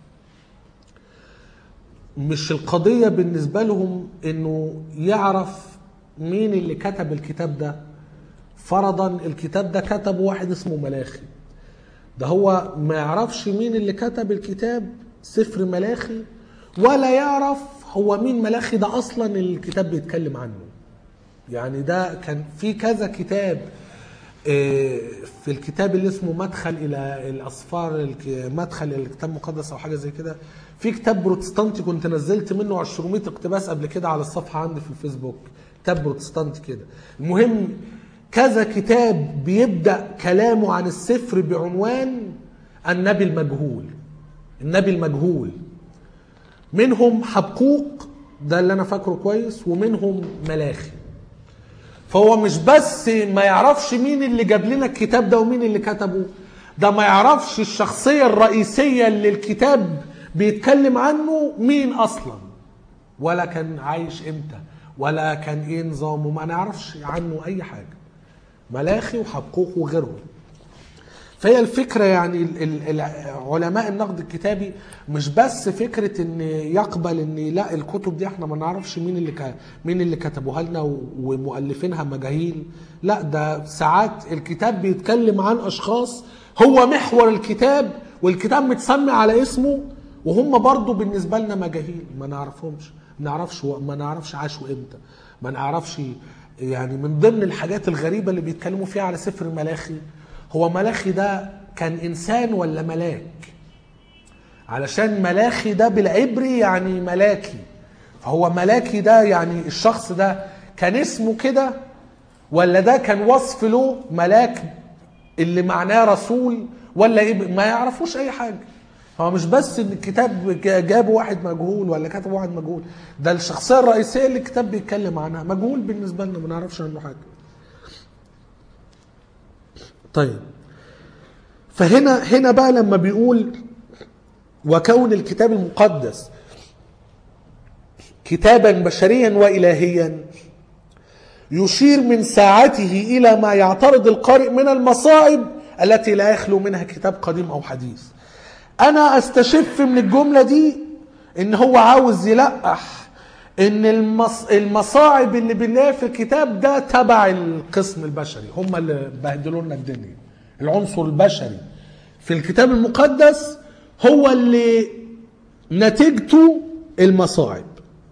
مش القضيه بالنسبه لهم انه يعرف مين اللي كتب الكتاب ده فرضا الكتاب ده كتبه واحد اسمه ملاخي ده هو ما يعرفش مين اللي كتب الكتاب سفر ملاخي ولا يعرف هو مين ملاخي ده اصلا الكتاب بيتكلم عنه يعني ده كان في كذا كتاب آه، في الكتاب اللي اسمه مدخل الى الاسفار الك- مدخل الى الكتاب المقدس او حاجه زي كده في كتاب بروتستانتي كنت نزلت منه 200 اقتباس قبل كده على الصفحه عندي في الفيسبوك كتاب بروتستانتي كده المهم كذا كتاب بيبدا كلامه عن السفر بعنوان النبي المجهول النبي المجهول منهم حبقوق ده اللي انا فاكره كويس ومنهم ملاخي فهو مش بس ما يعرفش مين اللي جاب لنا الكتاب ده ومين اللي كتبه ده ما يعرفش الشخصية الرئيسية اللي الكتاب بيتكلم عنه مين أصلا ولا كان عايش امتى ولا كان ايه نظامه ما نعرفش عنه اي حاجة ملاخي وحبقوق وغيرهم فهي الفكرة يعني ال- ال- ال- علماء النقد الكتابي مش بس فكرة ان يقبل ان لا الكتب دي احنا ما نعرفش مين اللي ك... مين اللي كتبوها لنا و- ومؤلفينها مجاهيل لا ده ساعات الكتاب بيتكلم عن اشخاص هو محور الكتاب والكتاب متسمي على اسمه وهم برضو بالنسبة لنا مجاهيل ما نعرفهمش ما نعرفش ما نعرفش عاشوا امتى ما نعرفش يعني من ضمن الحاجات الغريبة اللي بيتكلموا فيها على سفر ملاخي هو ملاخي ده كان انسان ولا ملاك علشان ملاخي ده بالعبري يعني ملاكي فهو ملاكي ده يعني الشخص ده كان اسمه كده ولا ده كان وصف له ملاك اللي معناه رسول ولا ايه ما يعرفوش اي حاجه هو مش بس ان الكتاب جا- جابوا واحد مجهول ولا كتبوا واحد مجهول ده الشخصيه الرئيسيه اللي الكتاب بيتكلم عنها مجهول بالنسبه لنا ما نعرفش عنه حاجه طيب فهنا هنا بقى لما بيقول وكون الكتاب المقدس كتابا بشريا والهيا يشير من ساعته الى ما يعترض القارئ من المصائب التي لا يخلو منها كتاب قديم او حديث انا استشف من الجمله دي ان هو عاوز يلقح ان المص... المصاعب اللي بنلاقيها في الكتاب ده تبع القسم البشري هم اللي بهدلوا لنا الدنيا العنصر البشري في الكتاب المقدس هو اللي نتيجته المصاعب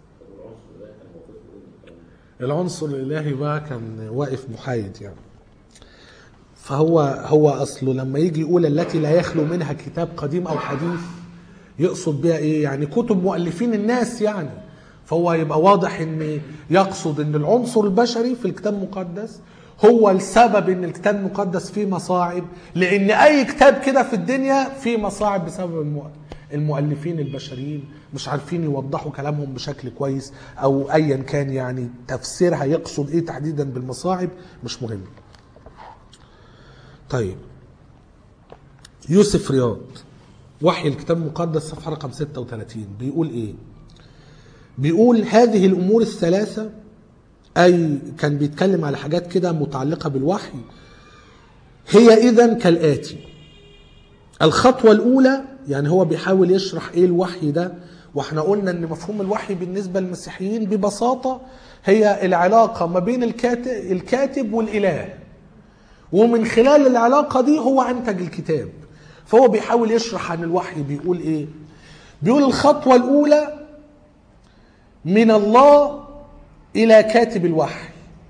العنصر الالهي بقى كان واقف محايد يعني فهو هو اصله لما يجي يقول التي لا يخلو منها كتاب قديم او حديث يقصد بها ايه يعني كتب مؤلفين الناس يعني فهو يبقى واضح ان يقصد ان العنصر البشري في الكتاب المقدس هو السبب ان الكتاب المقدس فيه مصاعب لان اي كتاب كده في الدنيا فيه مصاعب بسبب المؤ- المؤلفين البشريين مش عارفين يوضحوا كلامهم بشكل كويس او ايا كان يعني تفسيرها يقصد ايه تحديدا بالمصاعب مش مهم طيب يوسف رياض وحي الكتاب المقدس صفحة رقم 36 بيقول ايه بيقول هذه الامور الثلاثة اي كان بيتكلم على حاجات كده متعلقة بالوحي هي اذا كالاتي الخطوة الاولى يعني هو بيحاول يشرح ايه الوحي ده واحنا قلنا ان مفهوم الوحي بالنسبة للمسيحيين ببساطة هي العلاقة ما بين الكاتب, الكاتب والاله ومن خلال العلاقة دي هو أنتج الكتاب فهو بيحاول يشرح عن الوحي بيقول إيه بيقول الخطوة الأولى من الله إلى كاتب الوحي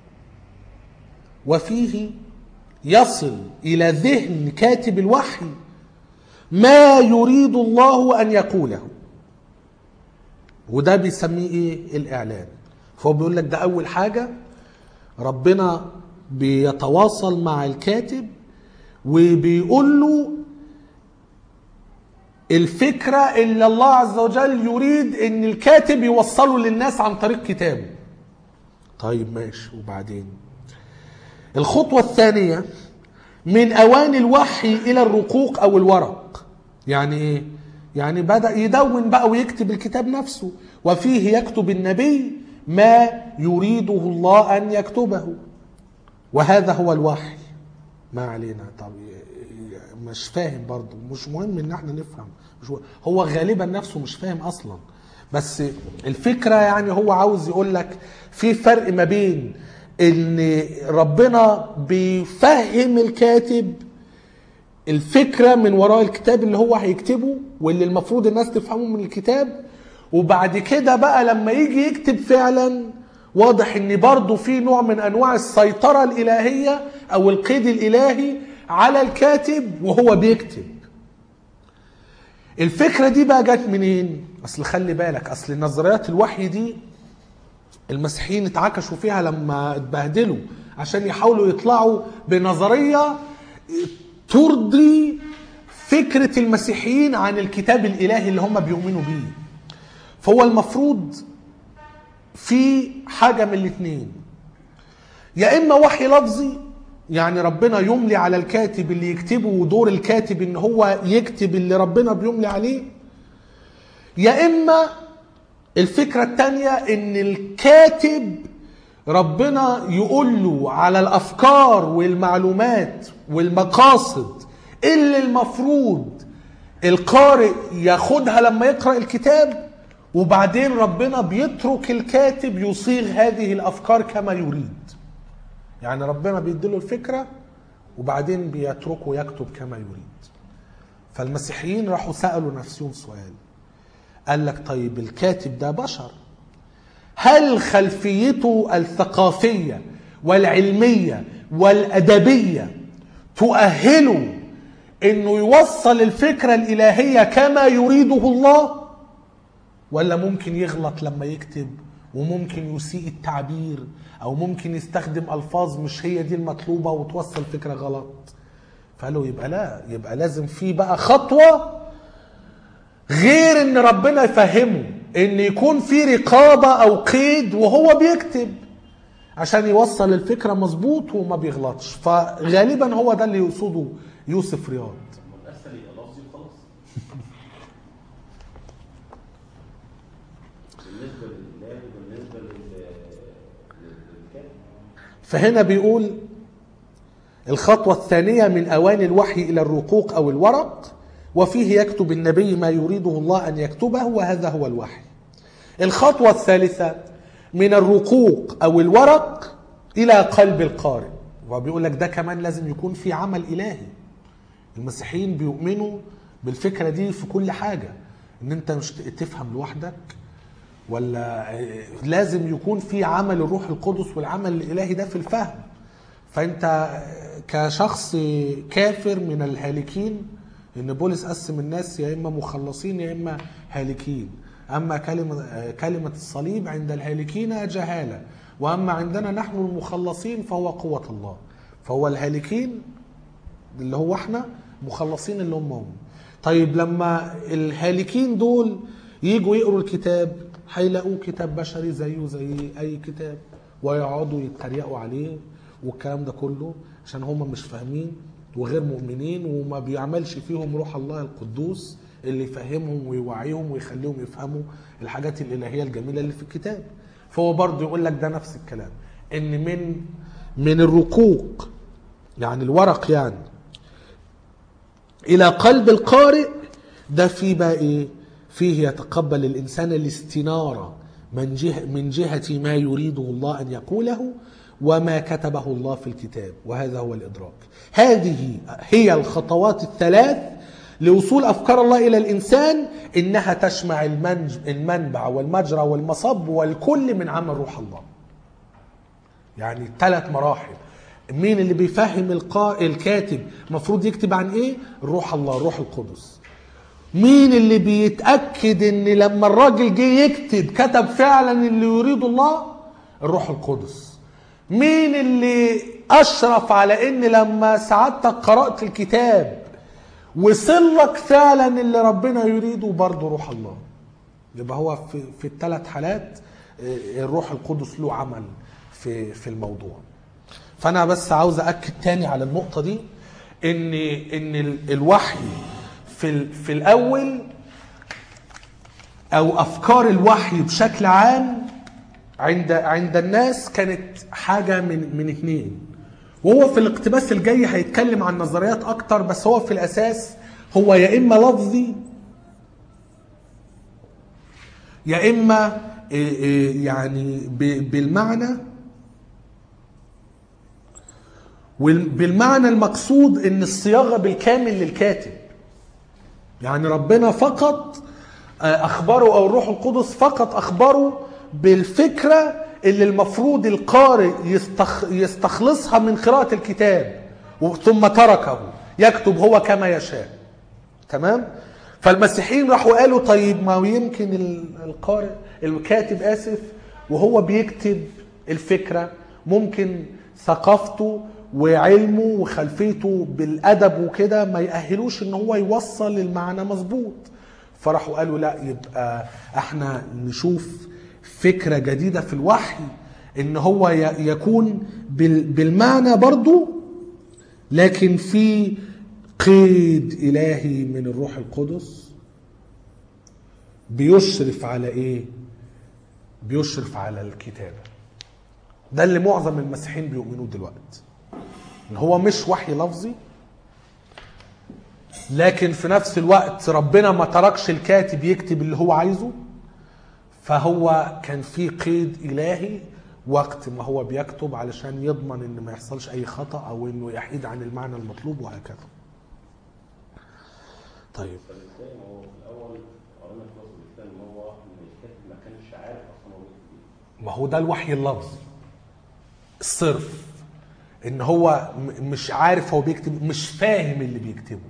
وفيه يصل إلى ذهن كاتب الوحي ما يريد الله أن يقوله وده بيسميه إيه الإعلان فهو بيقول لك ده أول حاجة ربنا بيتواصل مع الكاتب وبيقول له الفكرة اللي الله عز وجل يريد ان الكاتب يوصله للناس عن طريق كتابه طيب ماشي وبعدين الخطوة الثانية من اوان الوحي الى الرقوق او الورق يعني ايه يعني بدأ يدون بقى ويكتب الكتاب نفسه وفيه يكتب النبي ما يريده الله ان يكتبه وهذا هو الوحي ما علينا طب مش فاهم برضه مش مهم ان احنا نفهم مش مهم. هو غالبا نفسه مش فاهم اصلا بس الفكره يعني هو عاوز يقول لك في فرق ما بين ان ربنا بيفهم الكاتب الفكره من وراء الكتاب اللي هو هيكتبه واللي المفروض الناس تفهمه من الكتاب وبعد كده بقى لما يجي يكتب فعلا واضح ان برضه في نوع من انواع السيطره الالهيه او القيد الالهي على الكاتب وهو بيكتب الفكره دي بقى جت منين اصل خلي بالك اصل نظريات الوحي دي المسيحيين اتعكشوا فيها لما اتبهدلوا عشان يحاولوا يطلعوا بنظريه ترضي فكره المسيحيين عن الكتاب الالهي اللي هم بيؤمنوا بيه فهو المفروض في حاجه من الاثنين يا اما وحي لفظي يعني ربنا يملي على الكاتب اللي يكتبه ودور الكاتب ان هو يكتب اللي ربنا بيملي عليه يا اما الفكره الثانيه ان الكاتب ربنا يقول له على الافكار والمعلومات والمقاصد اللي المفروض القارئ ياخدها لما يقرا الكتاب وبعدين ربنا بيترك الكاتب يصيغ هذه الافكار كما يريد يعني ربنا بيديله الفكره وبعدين بيتركه يكتب كما يريد فالمسيحيين راحوا سالوا نفسهم سؤال قال لك طيب الكاتب ده بشر هل خلفيته الثقافيه والعلميه والادبيه تؤهله انه يوصل الفكره الالهيه كما يريده الله ولا ممكن يغلط لما يكتب وممكن يسيء التعبير او ممكن يستخدم الفاظ مش هي دي المطلوبه وتوصل فكره غلط فقالوا يبقى لا يبقى لازم في بقى خطوه غير ان ربنا يفهمه ان يكون في رقابه او قيد وهو بيكتب عشان يوصل الفكره مظبوط وما بيغلطش فغالبا هو ده اللي يقصده يوسف رياض ما الاسهل يبقى لفظي وخلاص بالنسبه لله وبالنسبه لل- للكاتب فهنا بيقول الخطوة الثانية من أوان الوحي إلى الرقوق أو الورق وفيه يكتب النبي ما يريده الله أن يكتبه وهذا هو الوحي الخطوة الثالثة من الرقوق أو الورق إلى قلب القارئ وبيقول لك ده كمان لازم يكون في عمل إلهي المسيحيين بيؤمنوا بالفكرة دي في كل حاجة ان انت مش تفهم لوحدك ولا لازم يكون في عمل الروح القدس والعمل الالهي ده في الفهم فانت كشخص كافر من الهالكين ان بولس قسم الناس يا اما مخلصين يا اما هالكين اما كلمه كلمه الصليب عند الهالكين جهاله واما عندنا نحن المخلصين فهو قوه الله فهو الهالكين اللي هو احنا مخلصين اللي هم هم طيب لما الهالكين دول يجوا يقروا الكتاب هيلاقوه كتاب بشري زيه زي اي كتاب ويقعدوا يتريقوا عليه والكلام ده كله عشان هم مش فاهمين وغير مؤمنين وما بيعملش فيهم روح الله القدوس اللي يفهمهم ويوعيهم ويخليهم يفهموا الحاجات الالهيه الجميله اللي في الكتاب فهو برضه يقول لك ده نفس الكلام ان من من الرقوق يعني الورق يعني الى قلب القارئ ده في بقى ايه فيه يتقبل الانسان الاستناره من جهه من جهه ما يريده الله ان يقوله وما كتبه الله في الكتاب وهذا هو الادراك هذه هي الخطوات الثلاث لوصول افكار الله الى الانسان انها تشمع المنج المنبع والمجرى والمصب والكل من عمل روح الله يعني ثلاث مراحل مين اللي بيفهم القا... الكاتب المفروض يكتب عن ايه الروح الله الروح القدس مين اللي بيتاكد ان لما الراجل جه يكتب كتب فعلا اللي يريد الله الروح القدس مين اللي اشرف على ان لما سعادتك قرات الكتاب وصل لك فعلا اللي ربنا يريده برضه روح الله يبقى هو في, في الثلاث حالات آه، الروح القدس له عمل في في الموضوع فانا بس عاوز اكد تاني على النقطه دي ان ان ال- الوحي في ال- في الاول او افكار الوحي بشكل عام عند عند الناس كانت حاجه من من اثنين وهو في الاقتباس الجاي هيتكلم عن نظريات اكتر بس هو في الاساس هو يا اما لفظي يا اما إيه إيه يعني ب- بالمعنى وبالمعنى المقصود ان الصياغه بالكامل للكاتب يعني ربنا فقط آه، اخبره او الروح القدس فقط اخبره بالفكره اللي المفروض القارئ يستخ... يستخلصها من قراءه الكتاب ثم تركه يكتب هو كما يشاء تمام فالمسيحيين راحوا قالوا طيب ما هو يمكن ال- القارئ الكاتب اسف وهو بيكتب الفكره ممكن ثقافته وعلمه وخلفيته بالادب وكده ما يأهلوش ان هو يوصل المعنى مظبوط فراحوا قالوا لا يبقى احنا نشوف فكره جديده في الوحي ان هو ي- يكون بال- بالمعنى برضو لكن في قيد الهي من الروح القدس بيشرف على ايه بيشرف على الكتابه ده اللي معظم المسيحيين بيؤمنوه دلوقتي ان هو مش وحي لفظي لكن في نفس الوقت ربنا ما تركش الكاتب يكتب اللي هو عايزه فهو كان في قيد الهي وقت ما هو بيكتب علشان يضمن ان ما يحصلش اي خطا او انه يحيد عن المعنى المطلوب وهكذا طيب فبالتالي ما هو في الاول قرانا في وسط الاسلام ان هو ان الكاتب ما كانش عارف اصلا هو بيكتب ايه ما هو ده الوحي اللفظي الصرف ان هو م- مش عارف هو بيكتب مش فاهم اللي بيكتبه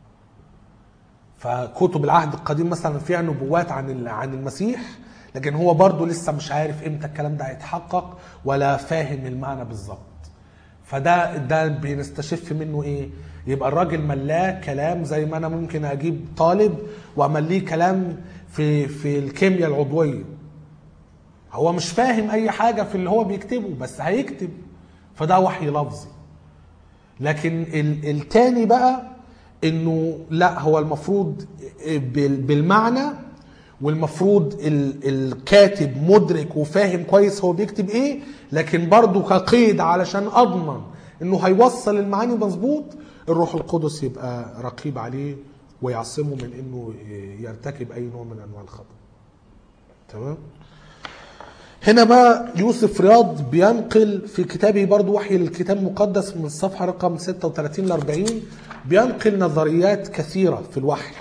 فكتب العهد القديم مثلا فيها نبوات عن ال- عن المسيح لكن هو برضه لسه مش عارف امتى الكلام ده هيتحقق ولا فاهم المعنى بالظبط فده ده بنستشف منه ايه يبقى الراجل ملاه كلام زي ما انا ممكن اجيب طالب وامليه كلام في في الكيمياء العضويه هو مش فاهم اي حاجه في اللي هو بيكتبه بس هيكتب فده وحي لفظي لكن ال- التاني بقى انه لا هو المفروض بال- بالمعنى والمفروض ال- الكاتب مدرك وفاهم كويس هو بيكتب ايه لكن برضه كقيد علشان اضمن انه هيوصل المعاني مظبوط الروح القدس يبقى رقيب عليه ويعصمه من انه يرتكب اي نوع من انواع الخطا تمام هنا بقى يوسف رياض بينقل في كتابه برضو وحي الكتاب المقدس من الصفحة رقم 36 ل 40 بينقل نظريات كثيرة في الوحي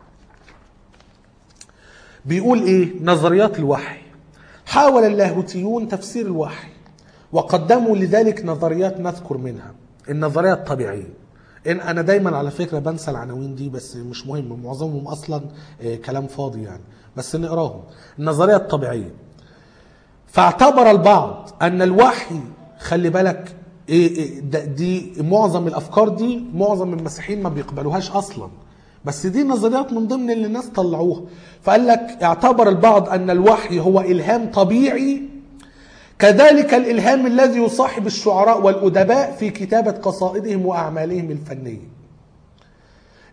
بيقول ايه نظريات الوحي حاول اللاهوتيون تفسير الوحي وقدموا لذلك نظريات نذكر منها النظرية الطبيعية إن أنا دايما على فكرة بنسى العناوين دي بس مش مهم معظمهم أصلا آه، كلام فاضي يعني بس نقراهم النظرية الطبيعية فاعتبر البعض ان الوحي خلي بالك إيه إيه ده- دي معظم الافكار دي معظم المسيحيين ما بيقبلوهاش اصلا بس دي نظريات من ضمن اللي الناس طلعوها فقال لك اعتبر البعض ان الوحي هو الهام طبيعي كذلك الالهام الذي يصاحب الشعراء والادباء في كتابه قصائدهم واعمالهم الفنيه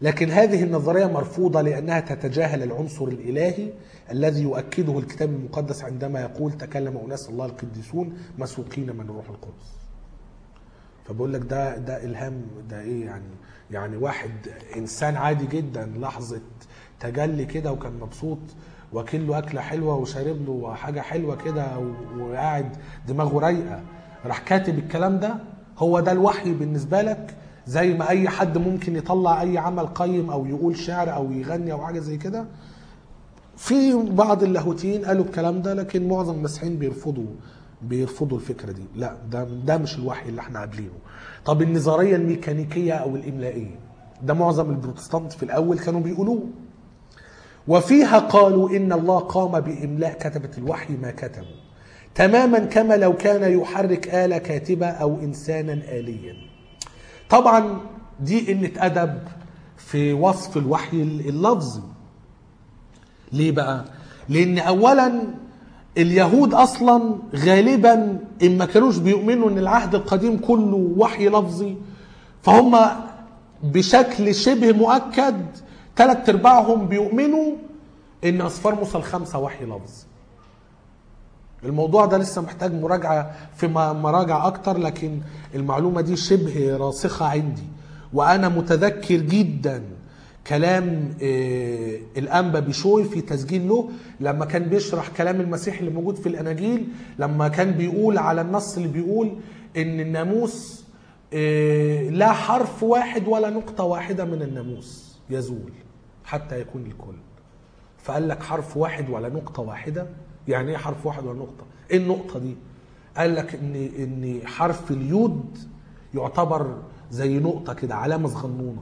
لكن هذه النظرية مرفوضة لأنها تتجاهل العنصر الإلهي الذي يؤكده الكتاب المقدس عندما يقول تكلم أناس الله القديسون مسوقين من الروح القدس فبقول لك ده ده إلهام ده إيه يعني يعني واحد إنسان عادي جدا لحظة تجلي كده وكان مبسوط واكل له أكلة حلوة وشارب له حاجة حلوة كده و- وقاعد دماغه رايقة راح كاتب الكلام ده هو ده الوحي بالنسبة لك زي ما أي حد ممكن يطلع أي عمل قيم أو يقول شعر أو يغني أو حاجة زي كده في بعض اللاهوتيين قالوا الكلام ده لكن معظم المسيحيين بيرفضوا بيرفضوا الفكره دي لا ده ده مش الوحي اللي احنا قابلينه طب النظريه الميكانيكيه او الاملائيه ده معظم البروتستانت في الاول كانوا بيقولوه وفيها قالوا ان الله قام باملاء كتبه الوحي ما كتبوا تماما كما لو كان يحرك آلة كاتبة أو إنسانا آليا طبعا دي قلة أدب في وصف الوحي اللفظي ليه بقى؟ لأن أولا اليهود أصلا غالبا إن ما كانوش بيؤمنوا إن العهد القديم كله وحي لفظي فهم بشكل شبه مؤكد ثلاث أرباعهم بيؤمنوا إن أسفار موسى الخمسة وحي لفظي الموضوع ده لسه محتاج مراجعة في م- مراجع أكتر لكن المعلومة دي شبه راسخة عندي وأنا متذكر جدا كلام آه، الأنبا بشوي في تسجيل له لما كان بيشرح كلام المسيح اللي موجود في الأناجيل لما كان بيقول على النص اللي بيقول إن الناموس آه، لا حرف واحد ولا نقطة واحدة من الناموس يزول حتى يكون الكل فقال لك حرف واحد ولا نقطة واحدة يعني ايه حرف واحد ولا نقطة ايه النقطة دي قال لك ان ان حرف اليود يعتبر زي نقطة كده علامة صغنونة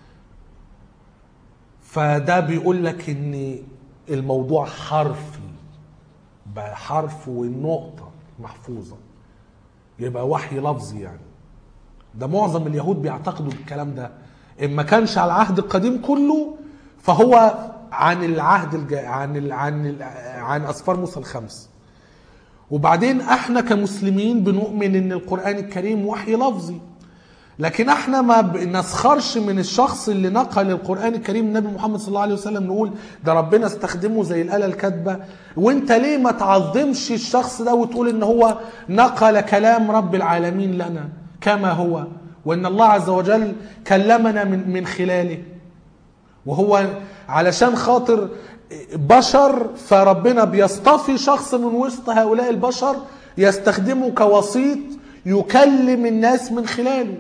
فده بيقول لك ان الموضوع حرفي بقى حرف والنقطة محفوظة يبقى وحي لفظي يعني ده معظم اليهود بيعتقدوا بالكلام ده ان ما كانش على العهد القديم كله فهو عن العهد الجا... عن ال... عن ال... عن اسفار موسى الخمس وبعدين احنا كمسلمين بنؤمن ان القران الكريم وحي لفظي لكن احنا ما بنسخرش من الشخص اللي نقل القران الكريم النبي محمد صلى الله عليه وسلم نقول ده ربنا استخدمه زي الاله الكاتبه وانت ليه ما تعظمش الشخص ده وتقول ان هو نقل كلام رب العالمين لنا كما هو وان الله عز وجل كلمنا من من خلاله وهو علشان خاطر بشر فربنا بيصطفي شخص من وسط هؤلاء البشر يستخدمه كوسيط يكلم الناس من خلاله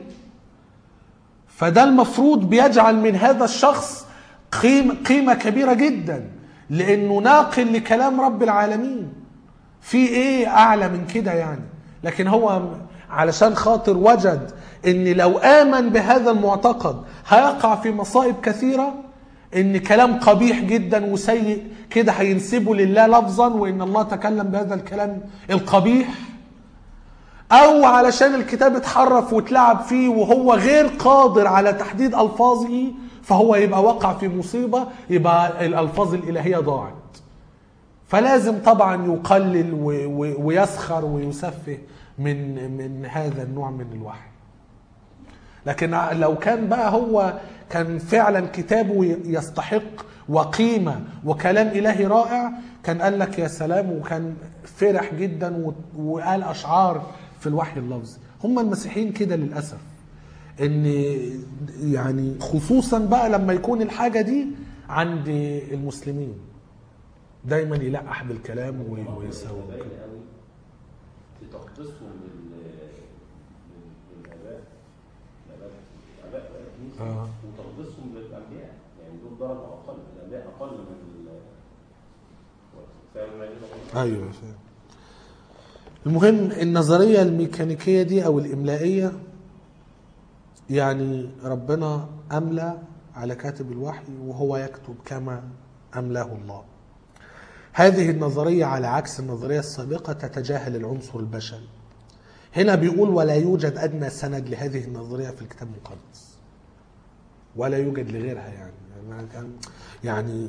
فده المفروض بيجعل من هذا الشخص قيمة, قيمة كبيرة جدا لأنه ناقل لكلام رب العالمين في ايه أعلى من كده يعني لكن هو علشان خاطر وجد ان لو آمن بهذا المعتقد هيقع في مصائب كثيرة ان كلام قبيح جدا وسيء كده هينسبه لله لفظا وان الله تكلم بهذا الكلام القبيح او علشان الكتاب اتحرف واتلعب فيه وهو غير قادر على تحديد الفاظه فهو يبقى وقع في مصيبه يبقى الالفاظ الالهيه ضاعت فلازم طبعا يقلل و- و- ويسخر ويسفه من من هذا النوع من الوحي لكن لو كان بقى هو كان فعلا كتابه يستحق وقيمة وكلام إلهي رائع كان قال لك يا سلام وكان فرح جدا و- وقال أشعار في الوحي اللفظي هم المسيحيين كده للأسف ان يعني خصوصا بقى لما يكون الحاجة دي عند المسلمين دايما يلقح بالكلام و- ويساوي باين قوي في تقديسهم لل لل- للاباء الاباء الاباء الكنيسه آه. وتقديسهم للانبياء يعني دول درجه اقل الانبياء اقل من ال فاهم أنا ليه بقول؟ ايوه فاهم المهم النظريه الميكانيكيه دي او الاملائيه يعني ربنا املى على كاتب الوحي وهو يكتب كما املاه الله هذه النظريه على عكس النظريه السابقه تتجاهل العنصر البشري هنا بيقول ولا يوجد ادنى سند لهذه النظريه في الكتاب المقدس ولا يوجد لغيرها يعني يعني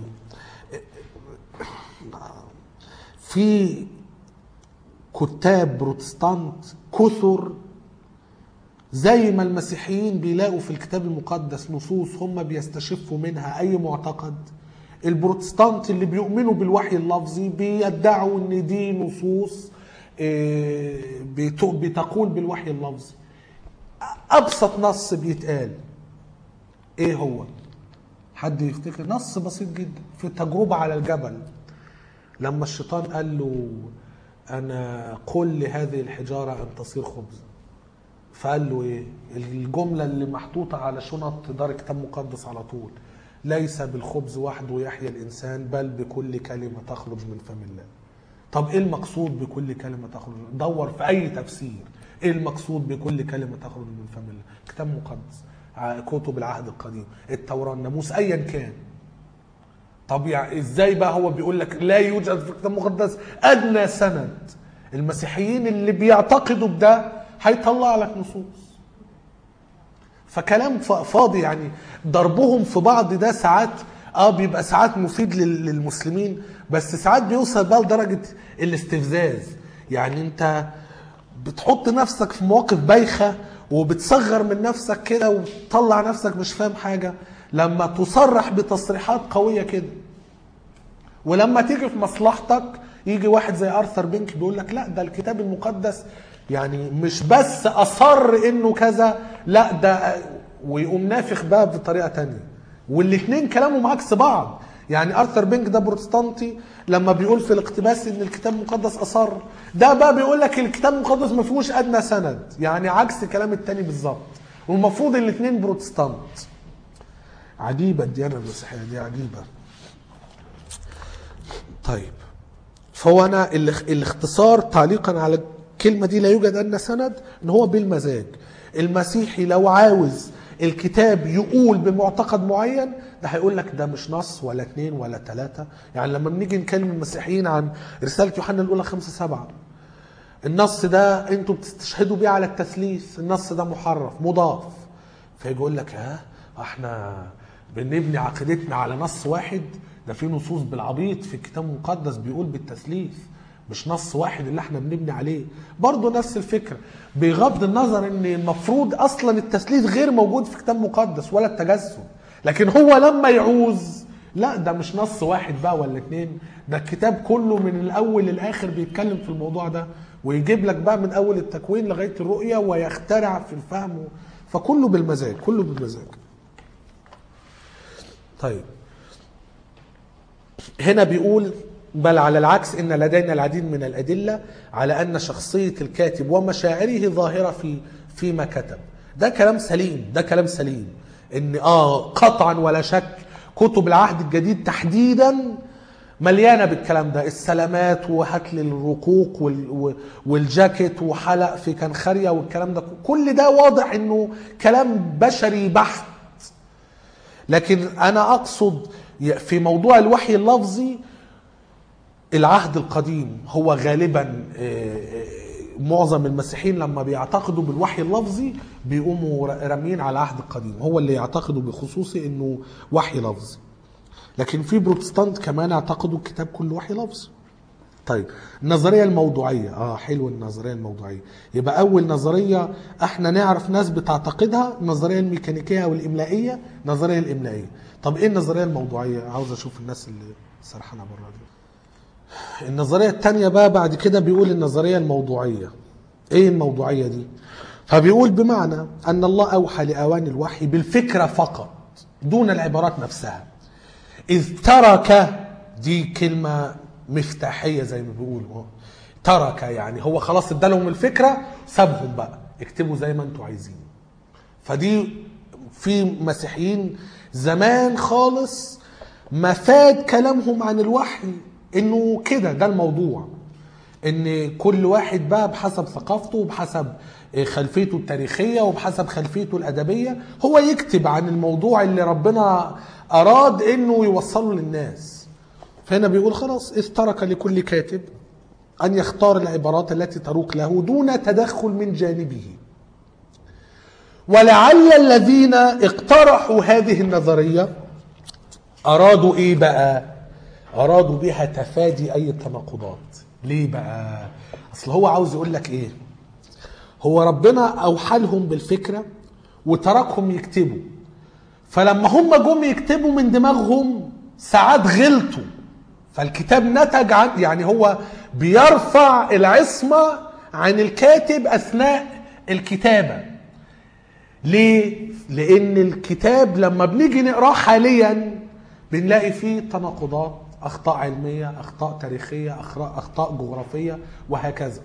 في كتاب بروتستانت كثر زي ما المسيحيين بيلاقوا في الكتاب المقدس نصوص هم بيستشفوا منها اي معتقد البروتستانت اللي بيؤمنوا بالوحي اللفظي بيدعوا ان دي نصوص آه، بت- بتقول بالوحي اللفظي ابسط نص بيتقال ايه هو حد يفتكر نص بسيط جدا في التجربة على الجبل لما الشيطان قال له انا قل لهذه الحجارة ان تصير خبزا فقال له ايه الجملة اللي محطوطة على شنط دار كتاب مقدس على طول ليس بالخبز وحده يحيا الانسان بل بكل كلمة تخرج من فم الله طب ايه المقصود بكل كلمة تخرج دور في اي تفسير ايه المقصود بكل كلمة تخرج من فم الله كتاب مقدس ع- كتب العهد القديم التوراة الناموس ايا كان طب يعني ازاي بقى هو بيقول لك لا يوجد في الكتاب المقدس ادنى سند المسيحيين اللي بيعتقدوا بده هيطلع لك نصوص فكلام ف- فاضي يعني ضربهم في بعض ده ساعات اه بيبقى ساعات مفيد لل- للمسلمين بس ساعات بيوصل بقى لدرجه الاستفزاز يعني انت بتحط نفسك في مواقف بايخه وبتصغر من نفسك كده وتطلع نفسك مش فاهم حاجه لما تصرح بتصريحات قويه كده ولما تيجي في مصلحتك يجي واحد زي ارثر بينك بيقول لك لا ده الكتاب المقدس يعني مش بس اصر انه كذا لا ده ويقوم نافخ بقى بطريقه تانية والاثنين كلامهم عكس بعض يعني ارثر بينك ده بروتستانتي لما بيقول في الاقتباس ان الكتاب المقدس اصر ده بقى بيقول لك الكتاب المقدس ما فيهوش ادنى سند يعني عكس كلام التاني بالظبط والمفروض الاثنين بروتستانت عجيبه الديانه المسيحيه دي عجيبه طيب فهو انا الاخ- الاختصار تعليقا على الكلمه دي لا يوجد ادنى سند ان هو بالمزاج المسيحي لو عاوز الكتاب يقول بمعتقد معين ده هيقول لك ده مش نص ولا اتنين ولا تلاتة يعني لما بنيجي نكلم المسيحيين عن رسالة يوحنا الأولى خمسة سبعة النص ده انتوا بتستشهدوا بيه على التثليث النص ده محرف مضاف فيجي يقول لك ها احنا بنبني عقيدتنا على نص واحد ده في نصوص بالعبيط في الكتاب المقدس بيقول بالتثليث مش نص واحد اللي احنا بنبني عليه برضه نفس الفكرة بغض النظر ان المفروض اصلا التثليث غير موجود في كتاب مقدس ولا التجسد لكن هو لما يعوز لا ده مش نص واحد بقى ولا اتنين ده الكتاب كله من الاول للاخر بيتكلم في الموضوع ده ويجيب لك بقى من اول التكوين لغايه الرؤيه ويخترع في الفهم فكله بالمزاج كله بالمزاج طيب هنا بيقول بل على العكس ان لدينا العديد من الادله على ان شخصيه الكاتب ومشاعره ظاهره في فيما كتب ده كلام سليم ده كلام سليم ان اه قطعا ولا شك كتب العهد الجديد تحديدا مليانه بالكلام ده السلامات وهتل الرقوق وال- و- والجاكيت وحلق في كنخريه والكلام ده كل ده واضح انه كلام بشري بحت لكن انا اقصد في موضوع الوحي اللفظي العهد القديم هو غالبا آه، آه، معظم المسيحيين لما بيعتقدوا بالوحي اللفظي بيقوموا ر- رامين على العهد القديم هو اللي يعتقدوا بخصوصي انه وحي لفظي لكن في بروتستانت كمان اعتقدوا الكتاب كله وحي لفظي طيب النظريه الموضوعيه اه حلو النظريه الموضوعيه يبقى اول نظريه احنا نعرف ناس بتعتقدها النظريه الميكانيكيه او الاملائيه النظريه الاملائيه طب ايه النظريه الموضوعيه عاوز اشوف الناس اللي سرحانه بره دي النظريه الثانيه بقى بعد كده بيقول النظريه الموضوعيه ايه الموضوعيه دي فبيقول بمعنى ان الله اوحى لاوان الوحي بالفكره فقط دون العبارات نفسها إذ ترك دي كلمة مفتاحية زي ما بيقولوا ترك يعني هو خلاص ادالهم الفكرة سابهم بقى اكتبوا زي ما انتوا عايزين فدي في مسيحيين زمان خالص مفاد كلامهم عن الوحي انه كده ده الموضوع ان كل واحد بقى بحسب ثقافته وبحسب خلفيته التاريخيه وبحسب خلفيته الادبيه هو يكتب عن الموضوع اللي ربنا اراد انه يوصله للناس فهنا بيقول خلاص اذ ترك لكل كاتب ان يختار العبارات التي تروق له دون تدخل من جانبه ولعل الذين اقترحوا هذه النظريه ارادوا ايه بقى ارادوا بها تفادي اي تناقضات ليه بقى اصل هو عاوز يقول لك ايه هو ربنا اوحى لهم بالفكره وتركهم يكتبوا فلما هم جم يكتبوا من دماغهم ساعات غلطوا فالكتاب نتج عن يعني هو بيرفع العصمه عن الكاتب اثناء الكتابه ليه؟ لأن الكتاب لما بنيجي نقراه حاليا بنلاقي فيه تناقضات أخطاء علمية أخطاء تاريخية أخطاء أخطاء جغرافية وهكذا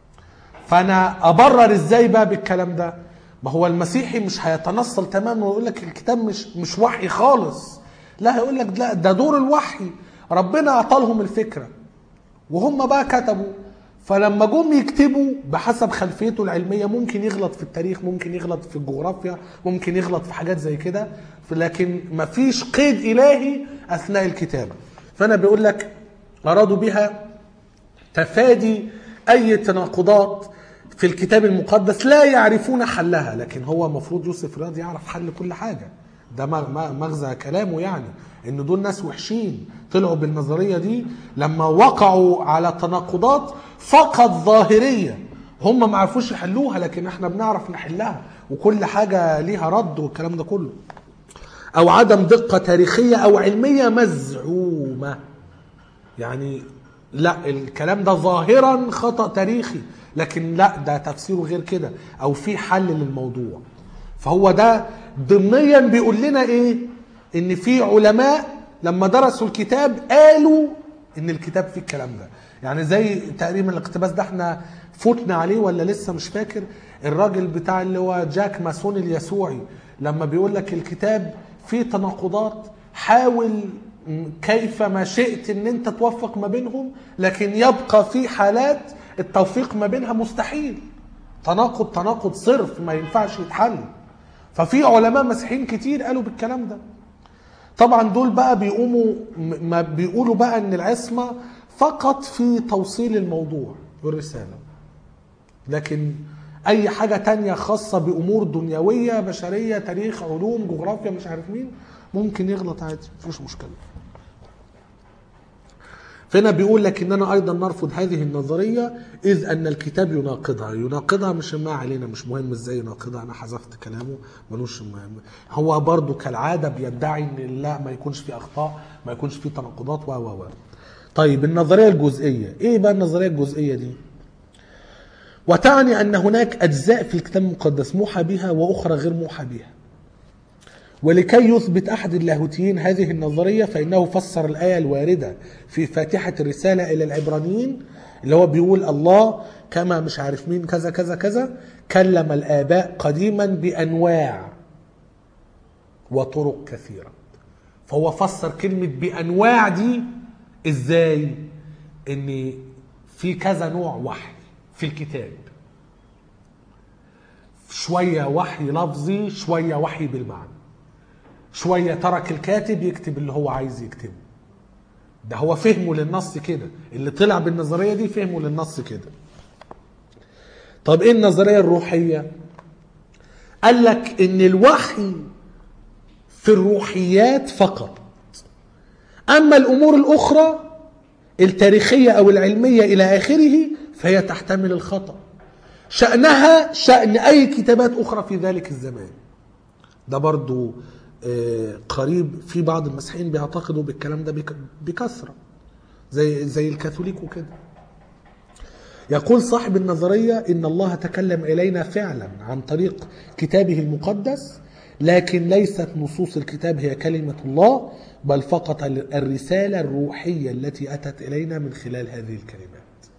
فأنا أبرر إزاي بقى بالكلام ده ما هو المسيحي مش هيتنصل تماما ويقول لك الكتاب مش مش وحي خالص لا هيقول لك لا ده دور الوحي ربنا أعطالهم الفكرة وهم بقى كتبوا فلما جم يكتبوا بحسب خلفيته العلمية ممكن يغلط في التاريخ ممكن يغلط في الجغرافيا ممكن يغلط في حاجات زي كده لكن مفيش قيد إلهي أثناء الكتابة فأنا بيقول لك أرادوا بها تفادي أي تناقضات في الكتاب المقدس لا يعرفون حلها لكن هو المفروض يوسف رياض يعرف حل كل حاجة ده مغزى كلامه يعني ان دول ناس وحشين طلعوا بالنظرية دي لما وقعوا على تناقضات فقط ظاهرية هم ما عرفوش يحلوها لكن احنا بنعرف نحلها وكل حاجة ليها رد والكلام ده كله او عدم دقة تاريخية او علمية مزعومة يعني لا الكلام ده ظاهرا خطأ تاريخي لكن لا ده تفسيره غير كده او في حل للموضوع فهو ده ضمنيا بيقول لنا ايه ان في علماء لما درسوا الكتاب قالوا ان الكتاب فيه الكلام ده يعني زي تقريبا الاقتباس ده احنا فتنا عليه ولا لسه مش فاكر الراجل بتاع اللي هو جاك ماسون اليسوعي لما بيقول لك الكتاب فيه تناقضات حاول كيف ما شئت ان انت توفق ما بينهم لكن يبقى في حالات التوفيق ما بينها مستحيل تناقض تناقض صرف ما ينفعش يتحل ففي علماء مسيحيين كتير قالوا بالكلام ده طبعا دول بقى بيقوموا ما بيقولوا بقى ان العصمه فقط في توصيل الموضوع والرساله لكن اي حاجه تانية خاصه بامور دنيويه بشريه تاريخ علوم جغرافيا مش عارف مين ممكن يغلط عادي مفيش مشكله فهنا بيقول لك اننا ايضا نرفض هذه النظريه اذ ان الكتاب يناقضها يناقضها مش ما علينا مش مهم ازاي يناقضها انا حذفت كلامه ملوش مهم هو برضو كالعاده بيدعي ان لا ما يكونش في اخطاء ما يكونش في تناقضات و و و طيب النظريه الجزئيه ايه بقى النظريه الجزئيه دي وتعني ان هناك اجزاء في الكتاب المقدس موحى بها واخرى غير موحى بها ولكي يثبت احد اللاهوتيين هذه النظريه فانه فسر الايه الوارده في فاتحه الرساله الى العبرانيين اللي هو بيقول الله كما مش عارف مين كذا كذا كذا كلم الاباء قديما بانواع وطرق كثيره فهو فسر كلمه بانواع دي ازاي ان في كذا نوع وحي في الكتاب شويه وحي لفظي شويه وحي بالمعنى شويه ترك الكاتب يكتب اللي هو عايز يكتبه ده هو فهمه للنص كده اللي طلع بالنظريه دي فهمه للنص كده طب ايه النظريه الروحيه قال لك ان الوحي في الروحيات فقط اما الامور الاخرى التاريخيه او العلميه الى اخره فهي تحتمل الخطا شانها شان اي كتابات اخرى في ذلك الزمان ده برضو قريب في بعض المسيحيين بيعتقدوا بالكلام ده بكثره زي زي الكاثوليك وكده يقول صاحب النظريه ان الله تكلم الينا فعلا عن طريق كتابه المقدس لكن ليست نصوص الكتاب هي كلمه الله بل فقط الرساله الروحيه التي اتت الينا من خلال هذه الكلمات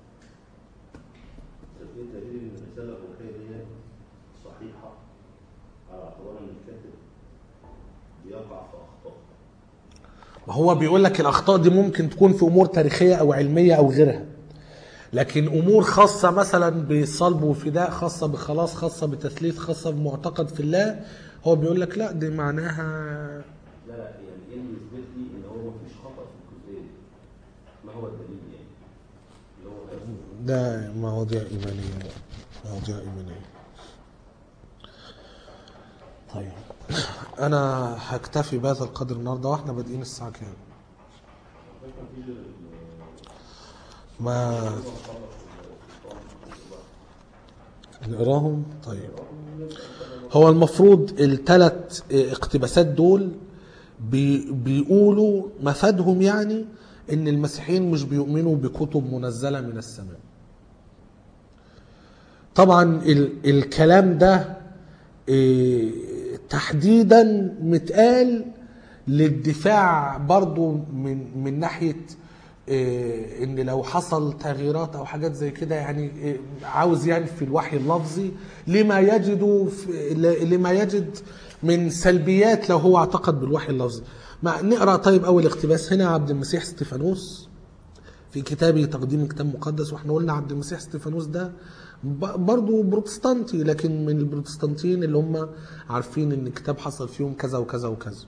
هو بيقول لك الاخطاء دي ممكن تكون في امور تاريخيه او علميه او غيرها لكن امور خاصه مثلا بصلب وفداء خاصه بخلاص خاصه بتثليث خاصه بمعتقد في الله هو بيقول لك لا دي معناها لا لا يعني ايه اللي يثبت لي ان هو مفيش خطا في الجزئيه دي؟ ما هو الدليل يعني؟ اللي هو ده مواضيع ايمانيه مواضيع ايمانيه طيب انا هكتفي بهذا القدر النهارده واحنا بادئين الساعه كام ما نقراهم طيب هو المفروض الثلاث اقتباسات دول بي بيقولوا مفادهم يعني ان المسيحيين مش بيؤمنوا بكتب منزله من السماء طبعا ال الكلام ده إيه، تحديدا متقال للدفاع برضو من من ناحيه إيه، ان لو حصل تغييرات او حاجات زي كده يعني إيه، عاوز يعني في الوحي اللفظي لما يجد في- ل- لما يجد من سلبيات لو هو اعتقد بالوحي اللفظي ما نقرا طيب اول اقتباس هنا عبد المسيح ستيفانوس في كتابه تقديم كتاب مقدس واحنا قلنا عبد المسيح ستيفانوس ده ب- برضه بروتستانتي لكن من البروتستانتيين اللي هم عارفين ان الكتاب حصل فيهم كذا وكذا وكذا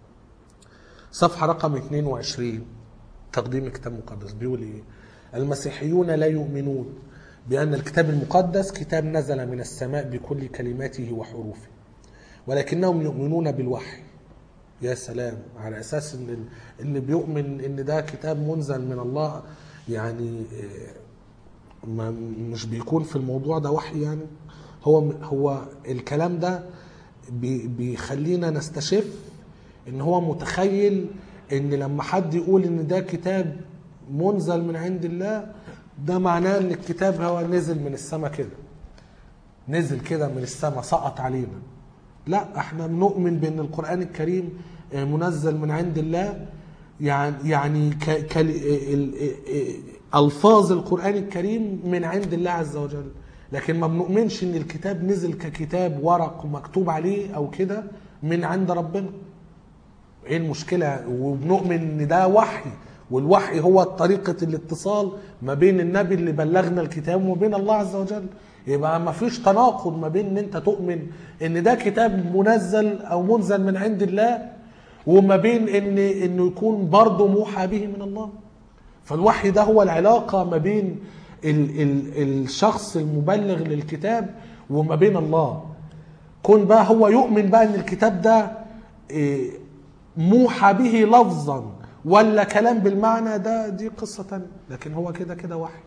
صفحة رقم 22 تقديم كتاب مقدس بيقول ايه المسيحيون لا يؤمنون بأن الكتاب المقدس كتاب نزل من السماء بكل كلماته وحروفه ولكنهم يؤمنون بالوحي يا سلام على اساس ان اللي بيؤمن ان ده كتاب منزل من الله يعني آه، ما مش بيكون في الموضوع ده وحي يعني هو هو الكلام ده بي- بيخلينا نستشف ان هو متخيل ان لما حد يقول ان ده كتاب منزل من عند الله ده معناه ان الكتاب هو نزل من السماء كده نزل كده من السماء سقط علينا لا احنا بنؤمن بان القران الكريم آه، منزل من عند الله يعني يعني ك ك ال- ال- الفاظ القران الكريم من عند الله عز وجل لكن ما بنؤمنش ان الكتاب نزل ككتاب ورق ومكتوب عليه او كده من عند ربنا ايه المشكله وبنؤمن ان ده وحي والوحي هو طريقه الاتصال ما بين النبي اللي بلغنا الكتاب وما بين الله عز وجل يبقى ما فيش تناقض ما بين ان انت تؤمن ان ده كتاب منزل او منزل من عند الله وما بين ان انه يكون برضه موحى به من الله فالوحي ده هو العلاقه ما بين ال ال الشخص المبلغ للكتاب وما بين الله كون بقى هو يؤمن بقى ان الكتاب ده إيه، موحى به لفظا ولا كلام بالمعنى ده دي قصة تانية لكن هو كده كده وحي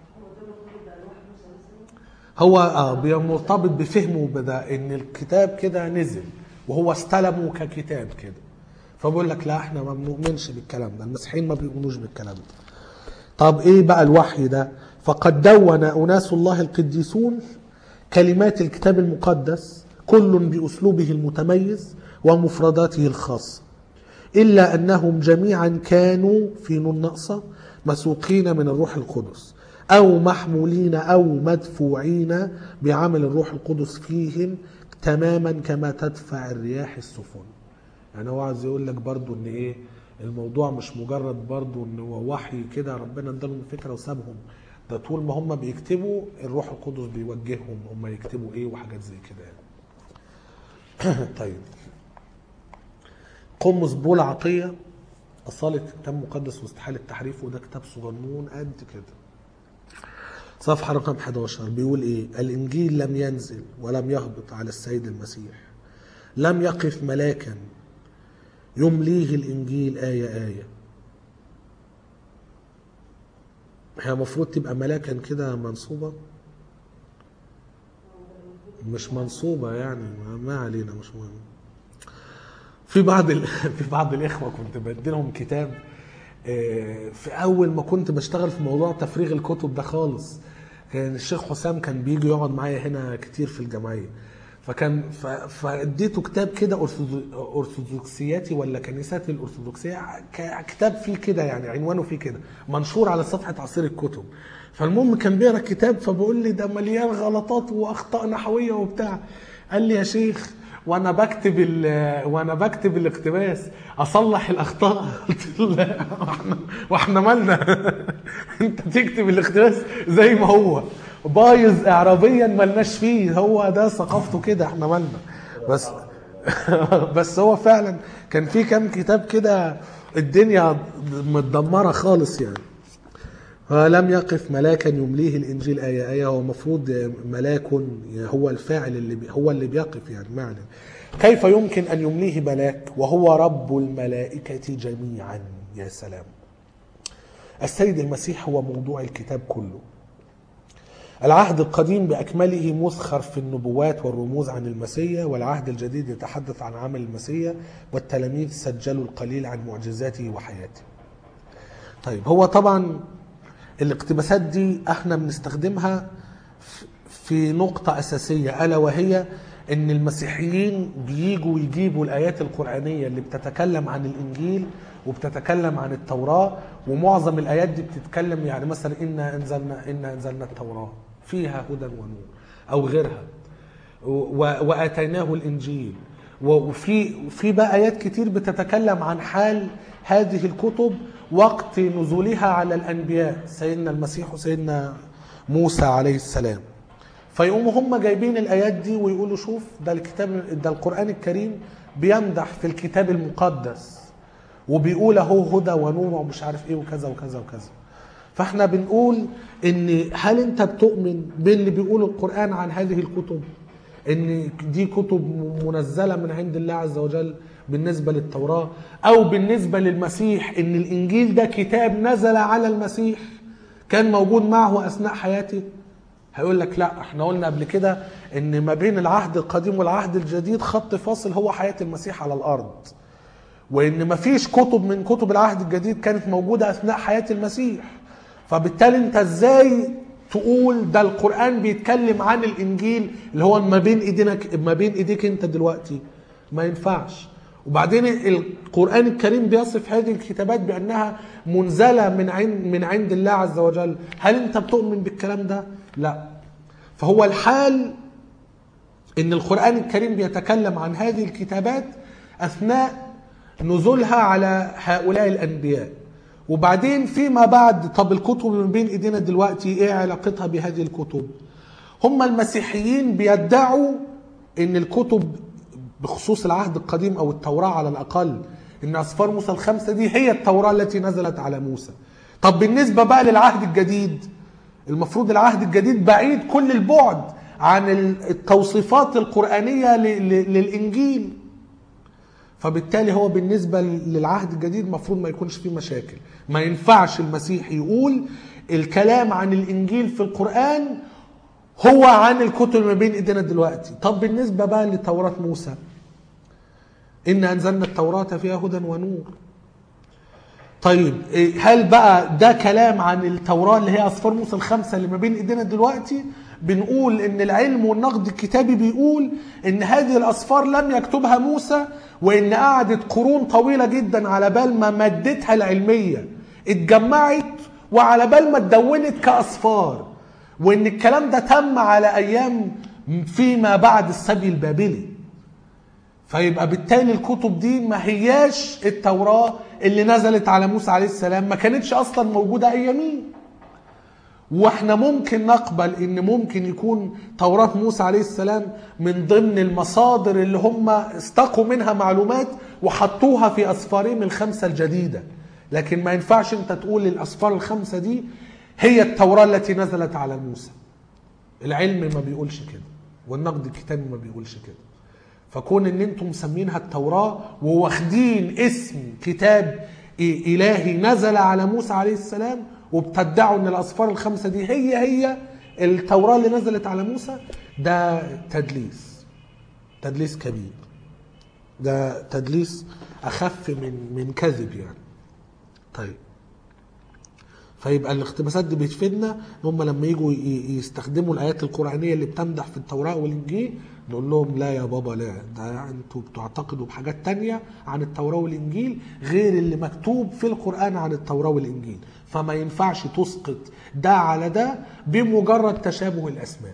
هو اه بي- مرتبط بفهمه بدا ان الكتاب كده نزل وهو استلمه ككتاب كده فبقول لك لا احنا ما بنؤمنش بالكلام ده المسيحيين ما بيؤمنوش بالكلام ده طب ايه بقى الوحي ده فقد دون اناس الله القديسون كلمات الكتاب المقدس كل باسلوبه المتميز ومفرداته الخاصه الا انهم جميعا كانوا في نون ناقصه مسوقين من الروح القدس او محمولين او مدفوعين بعمل الروح القدس فيهم تماما كما تدفع الرياح السفن يعني هو عايز يقول لك برضو ان ايه الموضوع مش مجرد برضو ان هو وحي كده ربنا ادالهم الفكره وسابهم ده طول ما هم بيكتبوا الروح القدس بيوجههم هم يكتبوا ايه وحاجات زي كده يعني طيب قمص بول عطيه اصاله كتاب مقدس واستحاله تحريفه وده كتاب صغنون قد كده صفحة رقم 11 بيقول ايه الانجيل لم ينزل ولم يهبط على السيد المسيح لم يقف ملاكا يمليه الانجيل آية آية هي المفروض تبقى ملاكا كده منصوبة مش منصوبة يعني ما- ما علينا مش مهم في بعض ال... في بعض الاخوه كنت بديلهم كتاب آه، في اول ما كنت بشتغل في موضوع تفريغ الكتب ده خالص كان الشيخ حسام كان بيجي يقعد معايا هنا كتير في الجمعيه فكان ف... فاديته كتاب كده أرثوذ- ارثوذكسياتي ولا كنيسات الارثوذكسيه ك- كتاب فيه كده يعني عنوانه فيه كده منشور على صفحه عصير الكتب فالمهم كان بيقرا الكتاب فبقول لي ده مليان غلطات واخطاء نحويه وبتاع قال لي يا شيخ وانا بكتب ال- وانا بكتب الاقتباس اصلح الاخطاء قلت له لا واحنا واحنا مالنا انت تكتب الاقتباس زي ما هو بايظ اعرابيا ملناش فيه هو ده ثقافته كده احنا مالنا بس بس هو فعلا كان في كام كتاب كده الدنيا متدمره خالص يعني فلم يقف ملاكا يمليه الانجيل ايه ايه هو المفروض ملاك هو الفاعل اللي بي هو اللي بيقف يعني معنى كيف يمكن ان يمليه ملاك وهو رب الملائكه جميعا يا سلام السيد المسيح هو موضوع الكتاب كله العهد القديم بأكمله مسخر في النبوات والرموز عن المسيا والعهد الجديد يتحدث عن عمل المسيا والتلاميذ سجلوا القليل عن معجزاته وحياته طيب هو طبعا الاقتباسات دي احنا بنستخدمها في- في نقطة أساسية ألا وهي إن المسيحيين بيجوا يجيبوا الآيات القرآنية اللي بتتكلم عن الإنجيل وبتتكلم عن التوراة ومعظم الآيات دي بتتكلم يعني مثلا إنا أنزلنا إنا أنزلنا التوراة فيها هدى ونور أو غيرها و- واتيناه الانجيل و- وفي في بقى ايات كتير بتتكلم عن حال هذه الكتب وقت نزولها على الانبياء سيدنا المسيح وسيدنا موسى عليه السلام فيقوموا هم جايبين الايات دي ويقولوا شوف ده الكتاب ده القران الكريم بيمدح في الكتاب المقدس وبيقول اهو هدى ونور ومش عارف ايه وكذا وكذا وكذا فاحنا بنقول ان هل انت بتؤمن باللي بيقوله القران عن هذه الكتب ان دي كتب منزله من عند الله عز وجل بالنسبه للتوراه او بالنسبه للمسيح ان الانجيل ده كتاب نزل على المسيح كان موجود معه اثناء حياته هيقول لك لا احنا قلنا قبل كده ان ما بين العهد القديم والعهد الجديد خط فاصل هو حياه المسيح على الارض وان مفيش كتب من كتب العهد الجديد كانت موجوده اثناء حياه المسيح فبالتالي انت ازاي تقول ده القران بيتكلم عن الانجيل اللي هو ما بين ايدينا ما بين ايديك انت دلوقتي ما ينفعش وبعدين القران الكريم بيصف هذه الكتابات بانها منزله من عند من عند الله عز وجل هل انت بتؤمن بالكلام ده لا فهو الحال ان القران الكريم بيتكلم عن هذه الكتابات اثناء نزولها على هؤلاء الانبياء وبعدين فيما بعد طب الكتب اللي من بين ايدينا دلوقتي ايه علاقتها بهذه الكتب هم المسيحيين بيدعوا ان الكتب بخصوص العهد القديم او التوراة على الاقل ان اسفار موسى الخمسة دي هي التوراة التي نزلت على موسى طب بالنسبة بقى للعهد الجديد المفروض العهد الجديد بعيد كل البعد عن التوصيفات القرآنية ل- ل- للإنجيل فبالتالي هو بالنسبة للعهد الجديد المفروض ما يكونش فيه مشاكل ما ينفعش المسيح يقول الكلام عن الإنجيل في القرآن هو عن الكتب اللي ما بين ايدينا دلوقتي طب بالنسبة بقى لتوراة موسى إن أنزلنا التوراة فيها هدى ونور طيب إيه، هل بقى ده كلام عن التوراة اللي هي أسفار موسى الخمسة اللي ما بين إيدينا دلوقتي بنقول إن العلم والنقد الكتابي بيقول إن هذه الأسفار لم يكتبها موسى وإن قعدت قرون طويلة جدا على بال ما مادتها العلمية اتجمعت وعلى بال ما اتدونت كأسفار وإن الكلام ده تم على أيام فيما بعد السبي البابلي فيبقى بالتالي الكتب دي ما هياش التوراة اللي نزلت على موسى عليه السلام ما كانتش أصلا موجودة أيامين واحنا ممكن نقبل ان ممكن يكون توراة موسى عليه السلام من ضمن المصادر اللي هم استقوا منها معلومات وحطوها في اسفارهم الخمسة الجديدة لكن ما ينفعش انت تقول الاسفار الخمسة دي هي التوراة التي نزلت على موسى العلم ما بيقولش كده والنقد الكتابي ما بيقولش كده فكون ان انتم مسمينها التوراة وواخدين اسم كتاب الهي نزل على موسى عليه السلام وبتدعوا ان الاسفار الخمسة دي هي هي التوراة اللي نزلت على موسى ده تدليس تدليس كبير ده تدليس اخف من من كذب يعني طيب فيبقى الاقتباسات دي بتفيدنا ان هم لما يجوا ي- يستخدموا الايات القرانيه اللي بتمدح في التوراه والانجيل نقول لهم لا يا بابا لا ده انتوا بتعتقدوا بحاجات تانية عن التوراه والانجيل غير اللي مكتوب في القران عن التوراه والانجيل فما ينفعش تسقط ده على ده بمجرد تشابه الاسماء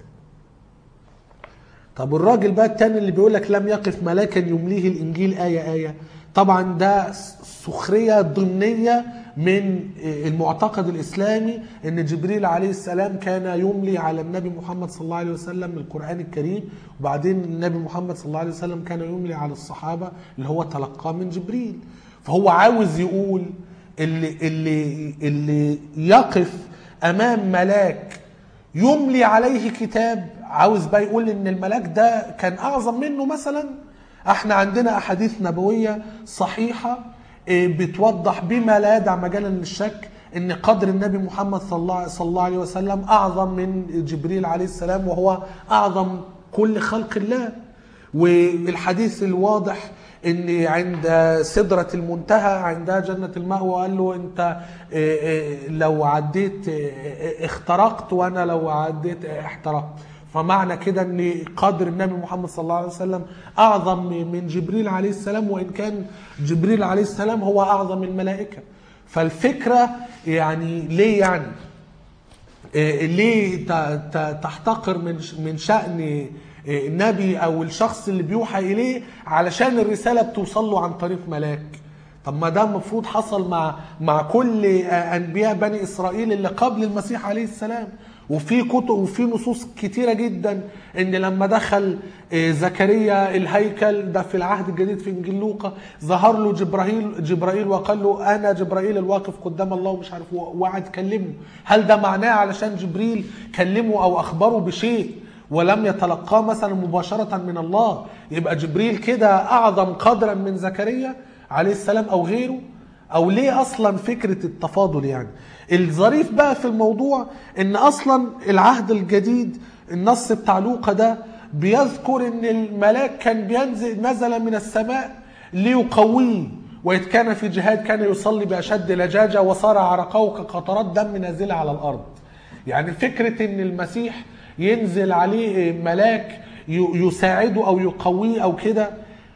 طب الراجل بقى التاني اللي بيقول لك لم يقف ملاكا يمليه الانجيل ايه ايه طبعا ده سخريه ضمنيه من المعتقد الاسلامي ان جبريل عليه السلام كان يملي على النبي محمد صلى الله عليه وسلم القران الكريم وبعدين النبي محمد صلى الله عليه وسلم كان يملي على الصحابه اللي هو تلقاه من جبريل فهو عاوز يقول اللي اللي اللي يقف امام ملاك يملي عليه كتاب عاوز بقى يقول ان الملاك ده كان اعظم منه مثلا احنا عندنا احاديث نبويه صحيحه إيه، بتوضح بما لا يدع مجالا للشك ان قدر النبي محمد صلى الله, صلى الله عليه وسلم اعظم من جبريل عليه السلام وهو اعظم كل خلق الله والحديث الواضح ان عند سدرة المنتهى عندها جنة المأوى قال له انت إيه، إيه، لو عديت إيه، اخترقت وانا لو عديت احترقت فمعنى كده ان قدر النبي محمد صلى الله عليه وسلم اعظم من جبريل عليه السلام وان كان جبريل عليه السلام هو اعظم الملائكه فالفكره يعني ليه يعني إيه، ليه ت- ت- تحتقر من من شأن إيه، النبي او الشخص اللي بيوحى اليه علشان الرساله بتوصل له عن طريق ملاك طب ما ده المفروض حصل مع مع كل آه، انبياء بني اسرائيل اللي قبل المسيح عليه السلام وفي كتب وفي نصوص كتيره جدا ان لما دخل آه، زكريا الهيكل ده في العهد الجديد في انجيل لوقا ظهر له جبرائيل جبرائيل وقال له انا جبرائيل الواقف قدام الله ومش عارف وقعد كلمه هل ده معناه علشان جبريل كلمه او اخبره بشيء ولم يتلقاه مثلا مباشرة من الله يبقى جبريل كده أعظم قدرا من زكريا عليه السلام أو غيره أو ليه أصلا فكرة التفاضل يعني الظريف بقى في الموضوع إن أصلا العهد الجديد النص بتاع لوقا ده بيذكر إن الملاك كان بينزل نزل من السماء ليقويه وإذ كان في جهاد كان يصلي بأشد لجاجة وصار عرقه كقطرات دم نازلة على الأرض يعني فكرة ان المسيح ينزل عليه ملاك ي- يساعده او يقويه او كده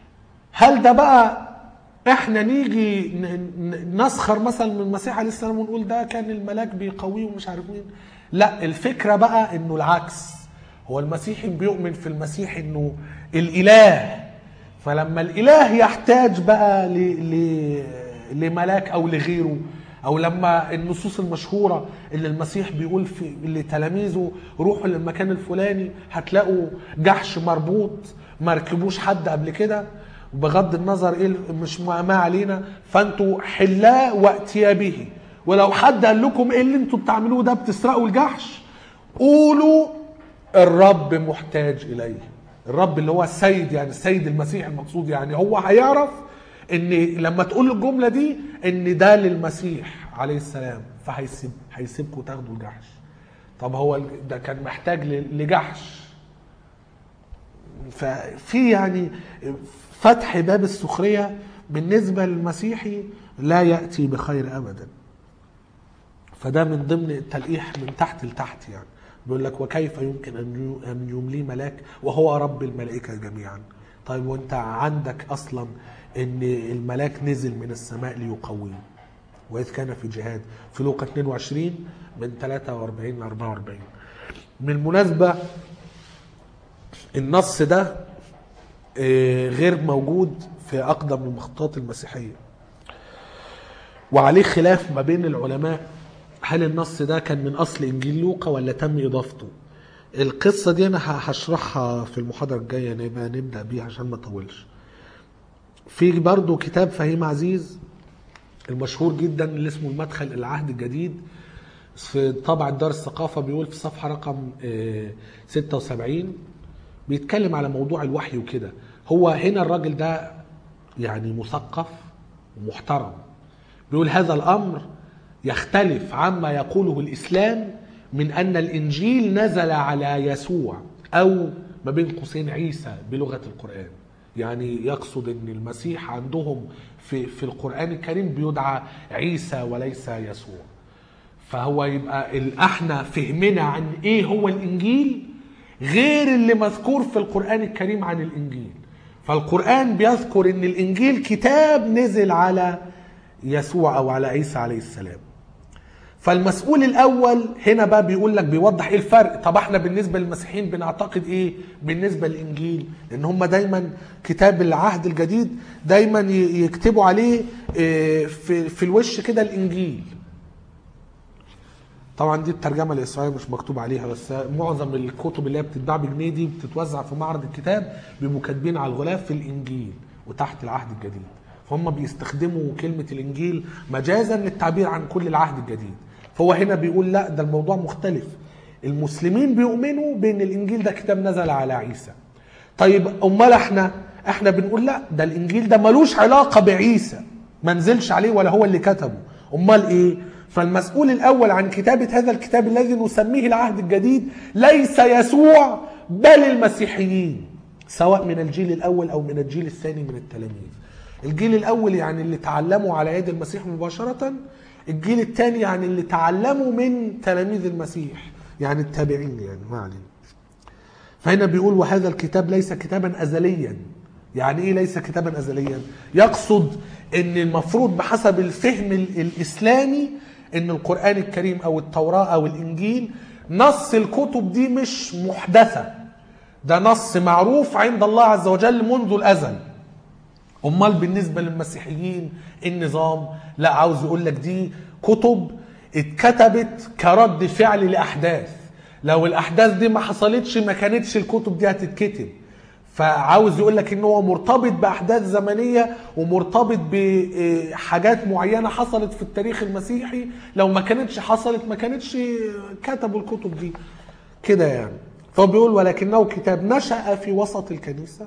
هل ده بقى احنا نيجي ن- ن- نسخر مثلا من المسيح عليه السلام ونقول ده كان الملاك بيقويه ومش عارف مين لا الفكرة بقى انه العكس هو المسيحي بيؤمن في المسيح انه الاله فلما الاله يحتاج بقى ل... ل... لملاك او لغيره او لما النصوص المشهوره اللي المسيح بيقول في لتلاميذه روحوا للمكان الفلاني هتلاقوا جحش مربوط ما ركبوش حد قبل كده بغض النظر ايه مش ما ما علينا فانتوا حلاه واتيا به ولو حد قال لكم ايه اللي انتوا بتعملوه ده بتسرقوا الجحش قولوا الرب محتاج اليه الرب اللي هو السيد يعني السيد المسيح المقصود يعني هو هيعرف ان لما تقول الجمله دي ان ده للمسيح عليه السلام فهيسيب هيسيبكم تاخدوا الجحش طب هو ده كان محتاج ل- لجحش ففي يعني فتح باب السخريه بالنسبه للمسيحي لا ياتي بخير ابدا فده من ضمن التلقيح من تحت لتحت يعني بيقول لك وكيف يمكن ان يو- ان يملي ملاك وهو رب الملائكه جميعا طيب وانت عندك اصلا ان الملاك نزل من السماء ليقويه واذ كان في جهاد في لوقا 22 من 43 ل 44 بالمناسبه النص ده آه، غير موجود في اقدم المخطوطات المسيحيه وعليه خلاف ما بين العلماء هل النص ده كان من اصل انجيل لوقا ولا تم اضافته القصه دي انا ه- هشرحها في المحاضره الجايه نبقى نبدا بيها عشان ما اطولش في برضه كتاب فهيم عزيز المشهور جدا اللي اسمه المدخل إلى العهد الجديد في طبعة دار الثقافة بيقول في صفحة رقم آه، 76 بيتكلم على موضوع الوحي وكده هو هنا الراجل ده يعني مثقف ومحترم بيقول هذا الأمر يختلف عما يقوله الإسلام من أن الإنجيل نزل على يسوع أو ما بين قوسين عيسى بلغة القرآن يعني يقصد أن المسيح عندهم في, في القرآن الكريم بيدعى عيسى وليس يسوع فهو يبقى ال- احنا فهمنا عن ايه هو الانجيل غير اللي مذكور في القران الكريم عن الانجيل فالقران بيذكر ان الانجيل كتاب نزل على يسوع او على عيسى عليه السلام فالمسؤول الاول هنا بقى بيقول لك بيوضح ايه الفرق طب احنا بالنسبه للمسيحيين بنعتقد ايه بالنسبه للانجيل لان هم دايما كتاب العهد الجديد دايما ي- يكتبوا عليه إيه، في في الوش كده الانجيل طبعا دي الترجمه الاسرائيليه مش مكتوب عليها بس معظم الكتب اللي هي بتتباع بجنيه دي بتتوزع في معرض الكتاب بيبقوا كاتبين على الغلاف في الانجيل وتحت العهد الجديد فهم بيستخدموا كلمه الانجيل مجازا للتعبير عن كل العهد الجديد فهو هنا بيقول لا ده الموضوع مختلف المسلمين بيؤمنوا بان الانجيل ده كتاب نزل على عيسى طيب امال احنا احنا بنقول لا ده الانجيل ده ملوش علاقه بعيسى ما نزلش عليه ولا هو اللي كتبه امال ايه فالمسؤول الاول عن كتابه هذا الكتاب الذي نسميه العهد الجديد ليس يسوع بل المسيحيين سواء من الجيل الاول او من الجيل الثاني من التلاميذ الجيل الاول يعني اللي تعلموا على يد المسيح مباشره الجيل الثاني يعني اللي تعلموا من تلاميذ المسيح يعني التابعين يعني ما علينا فهنا بيقول وهذا الكتاب ليس كتابا ازليا يعني ايه ليس كتابا ازليا يقصد ان المفروض بحسب الفهم ال- الاسلامي ان القران الكريم او التوراه او الانجيل نص الكتب دي مش محدثه ده نص معروف عند الله عز وجل منذ الازل امال بالنسبه للمسيحيين النظام لا عاوز يقول لك دي كتب اتكتبت كرد فعل لاحداث لو الاحداث دي ما حصلتش ما كانتش الكتب دي هتتكتب فعاوز يقول لك ان هو مرتبط باحداث زمنيه ومرتبط بحاجات معينه حصلت في التاريخ المسيحي لو ما كانتش حصلت ما كانتش كتبوا الكتب دي كده يعني فهو بيقول ولكنه كتاب نشأ في وسط الكنيسه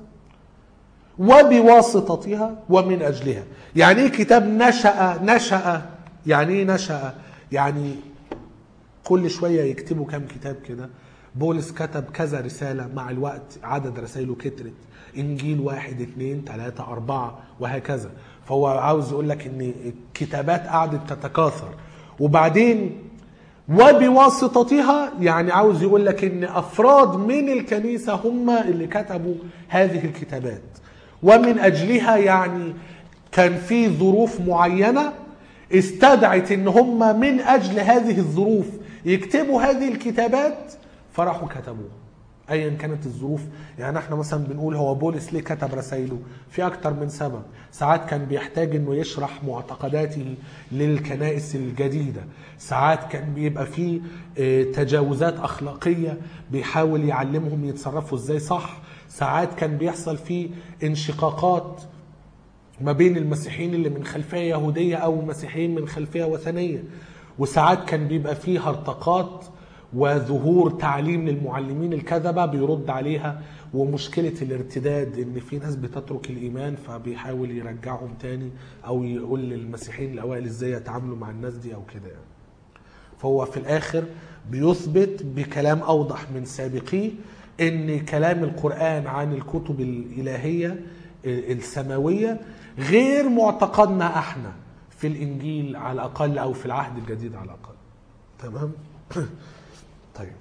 وبواسطتها ومن اجلها يعني ايه كتاب نشأ نشأ يعني ايه نشأ يعني كل شويه يكتبوا كام كتاب كده بولس كتب كذا رسالة مع الوقت عدد رسائله كترت إنجيل واحد اتنين تلاتة أربعة وهكذا فهو عاوز يقول لك إن الكتابات قعدت تتكاثر وبعدين وبواسطتها يعني عاوز يقول لك إن أفراد من الكنيسة هم اللي كتبوا هذه الكتابات ومن أجلها يعني كان في ظروف معينة استدعت ان هم من اجل هذه الظروف يكتبوا هذه الكتابات فراحوا كتبوها ايا كانت الظروف يعني احنا مثلا بنقول هو بولس ليه كتب رسائله في اكتر من سبب ساعات كان بيحتاج انه يشرح معتقداته للكنائس الجديده ساعات كان بيبقى فيه اه، تجاوزات اخلاقيه بيحاول يعلمهم يتصرفوا ازاي صح ساعات كان بيحصل فيه انشقاقات ما بين المسيحيين اللي من خلفيه يهوديه او مسيحيين من خلفيه وثنيه وساعات كان بيبقى فيه هرطقات وظهور تعليم للمعلمين الكذبه بيرد عليها ومشكله الارتداد ان في ناس بتترك الايمان فبيحاول يرجعهم تاني او يقول للمسيحيين الاوائل ازاي يتعاملوا مع الناس دي او كده يعني. فهو في الاخر بيثبت بكلام اوضح من سابقيه ان كلام القران عن الكتب الالهيه السماويه غير معتقدنا احنا في الانجيل على الاقل او في العهد الجديد على الاقل تمام طيب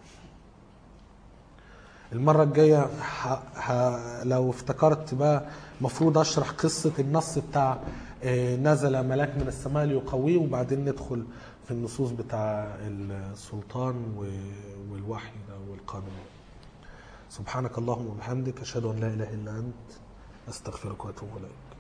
المرة الجاية ح... ح... لو افتكرت بقى المفروض اشرح قصة النص بتاع آه، نزل ملاك من السماء ليقويه وبعدين ندخل في النصوص بتاع السلطان و... والوحي ده والقانون سبحانك اللهم وبحمدك اشهد ان لا اله الا انت استغفرك واتوب اليك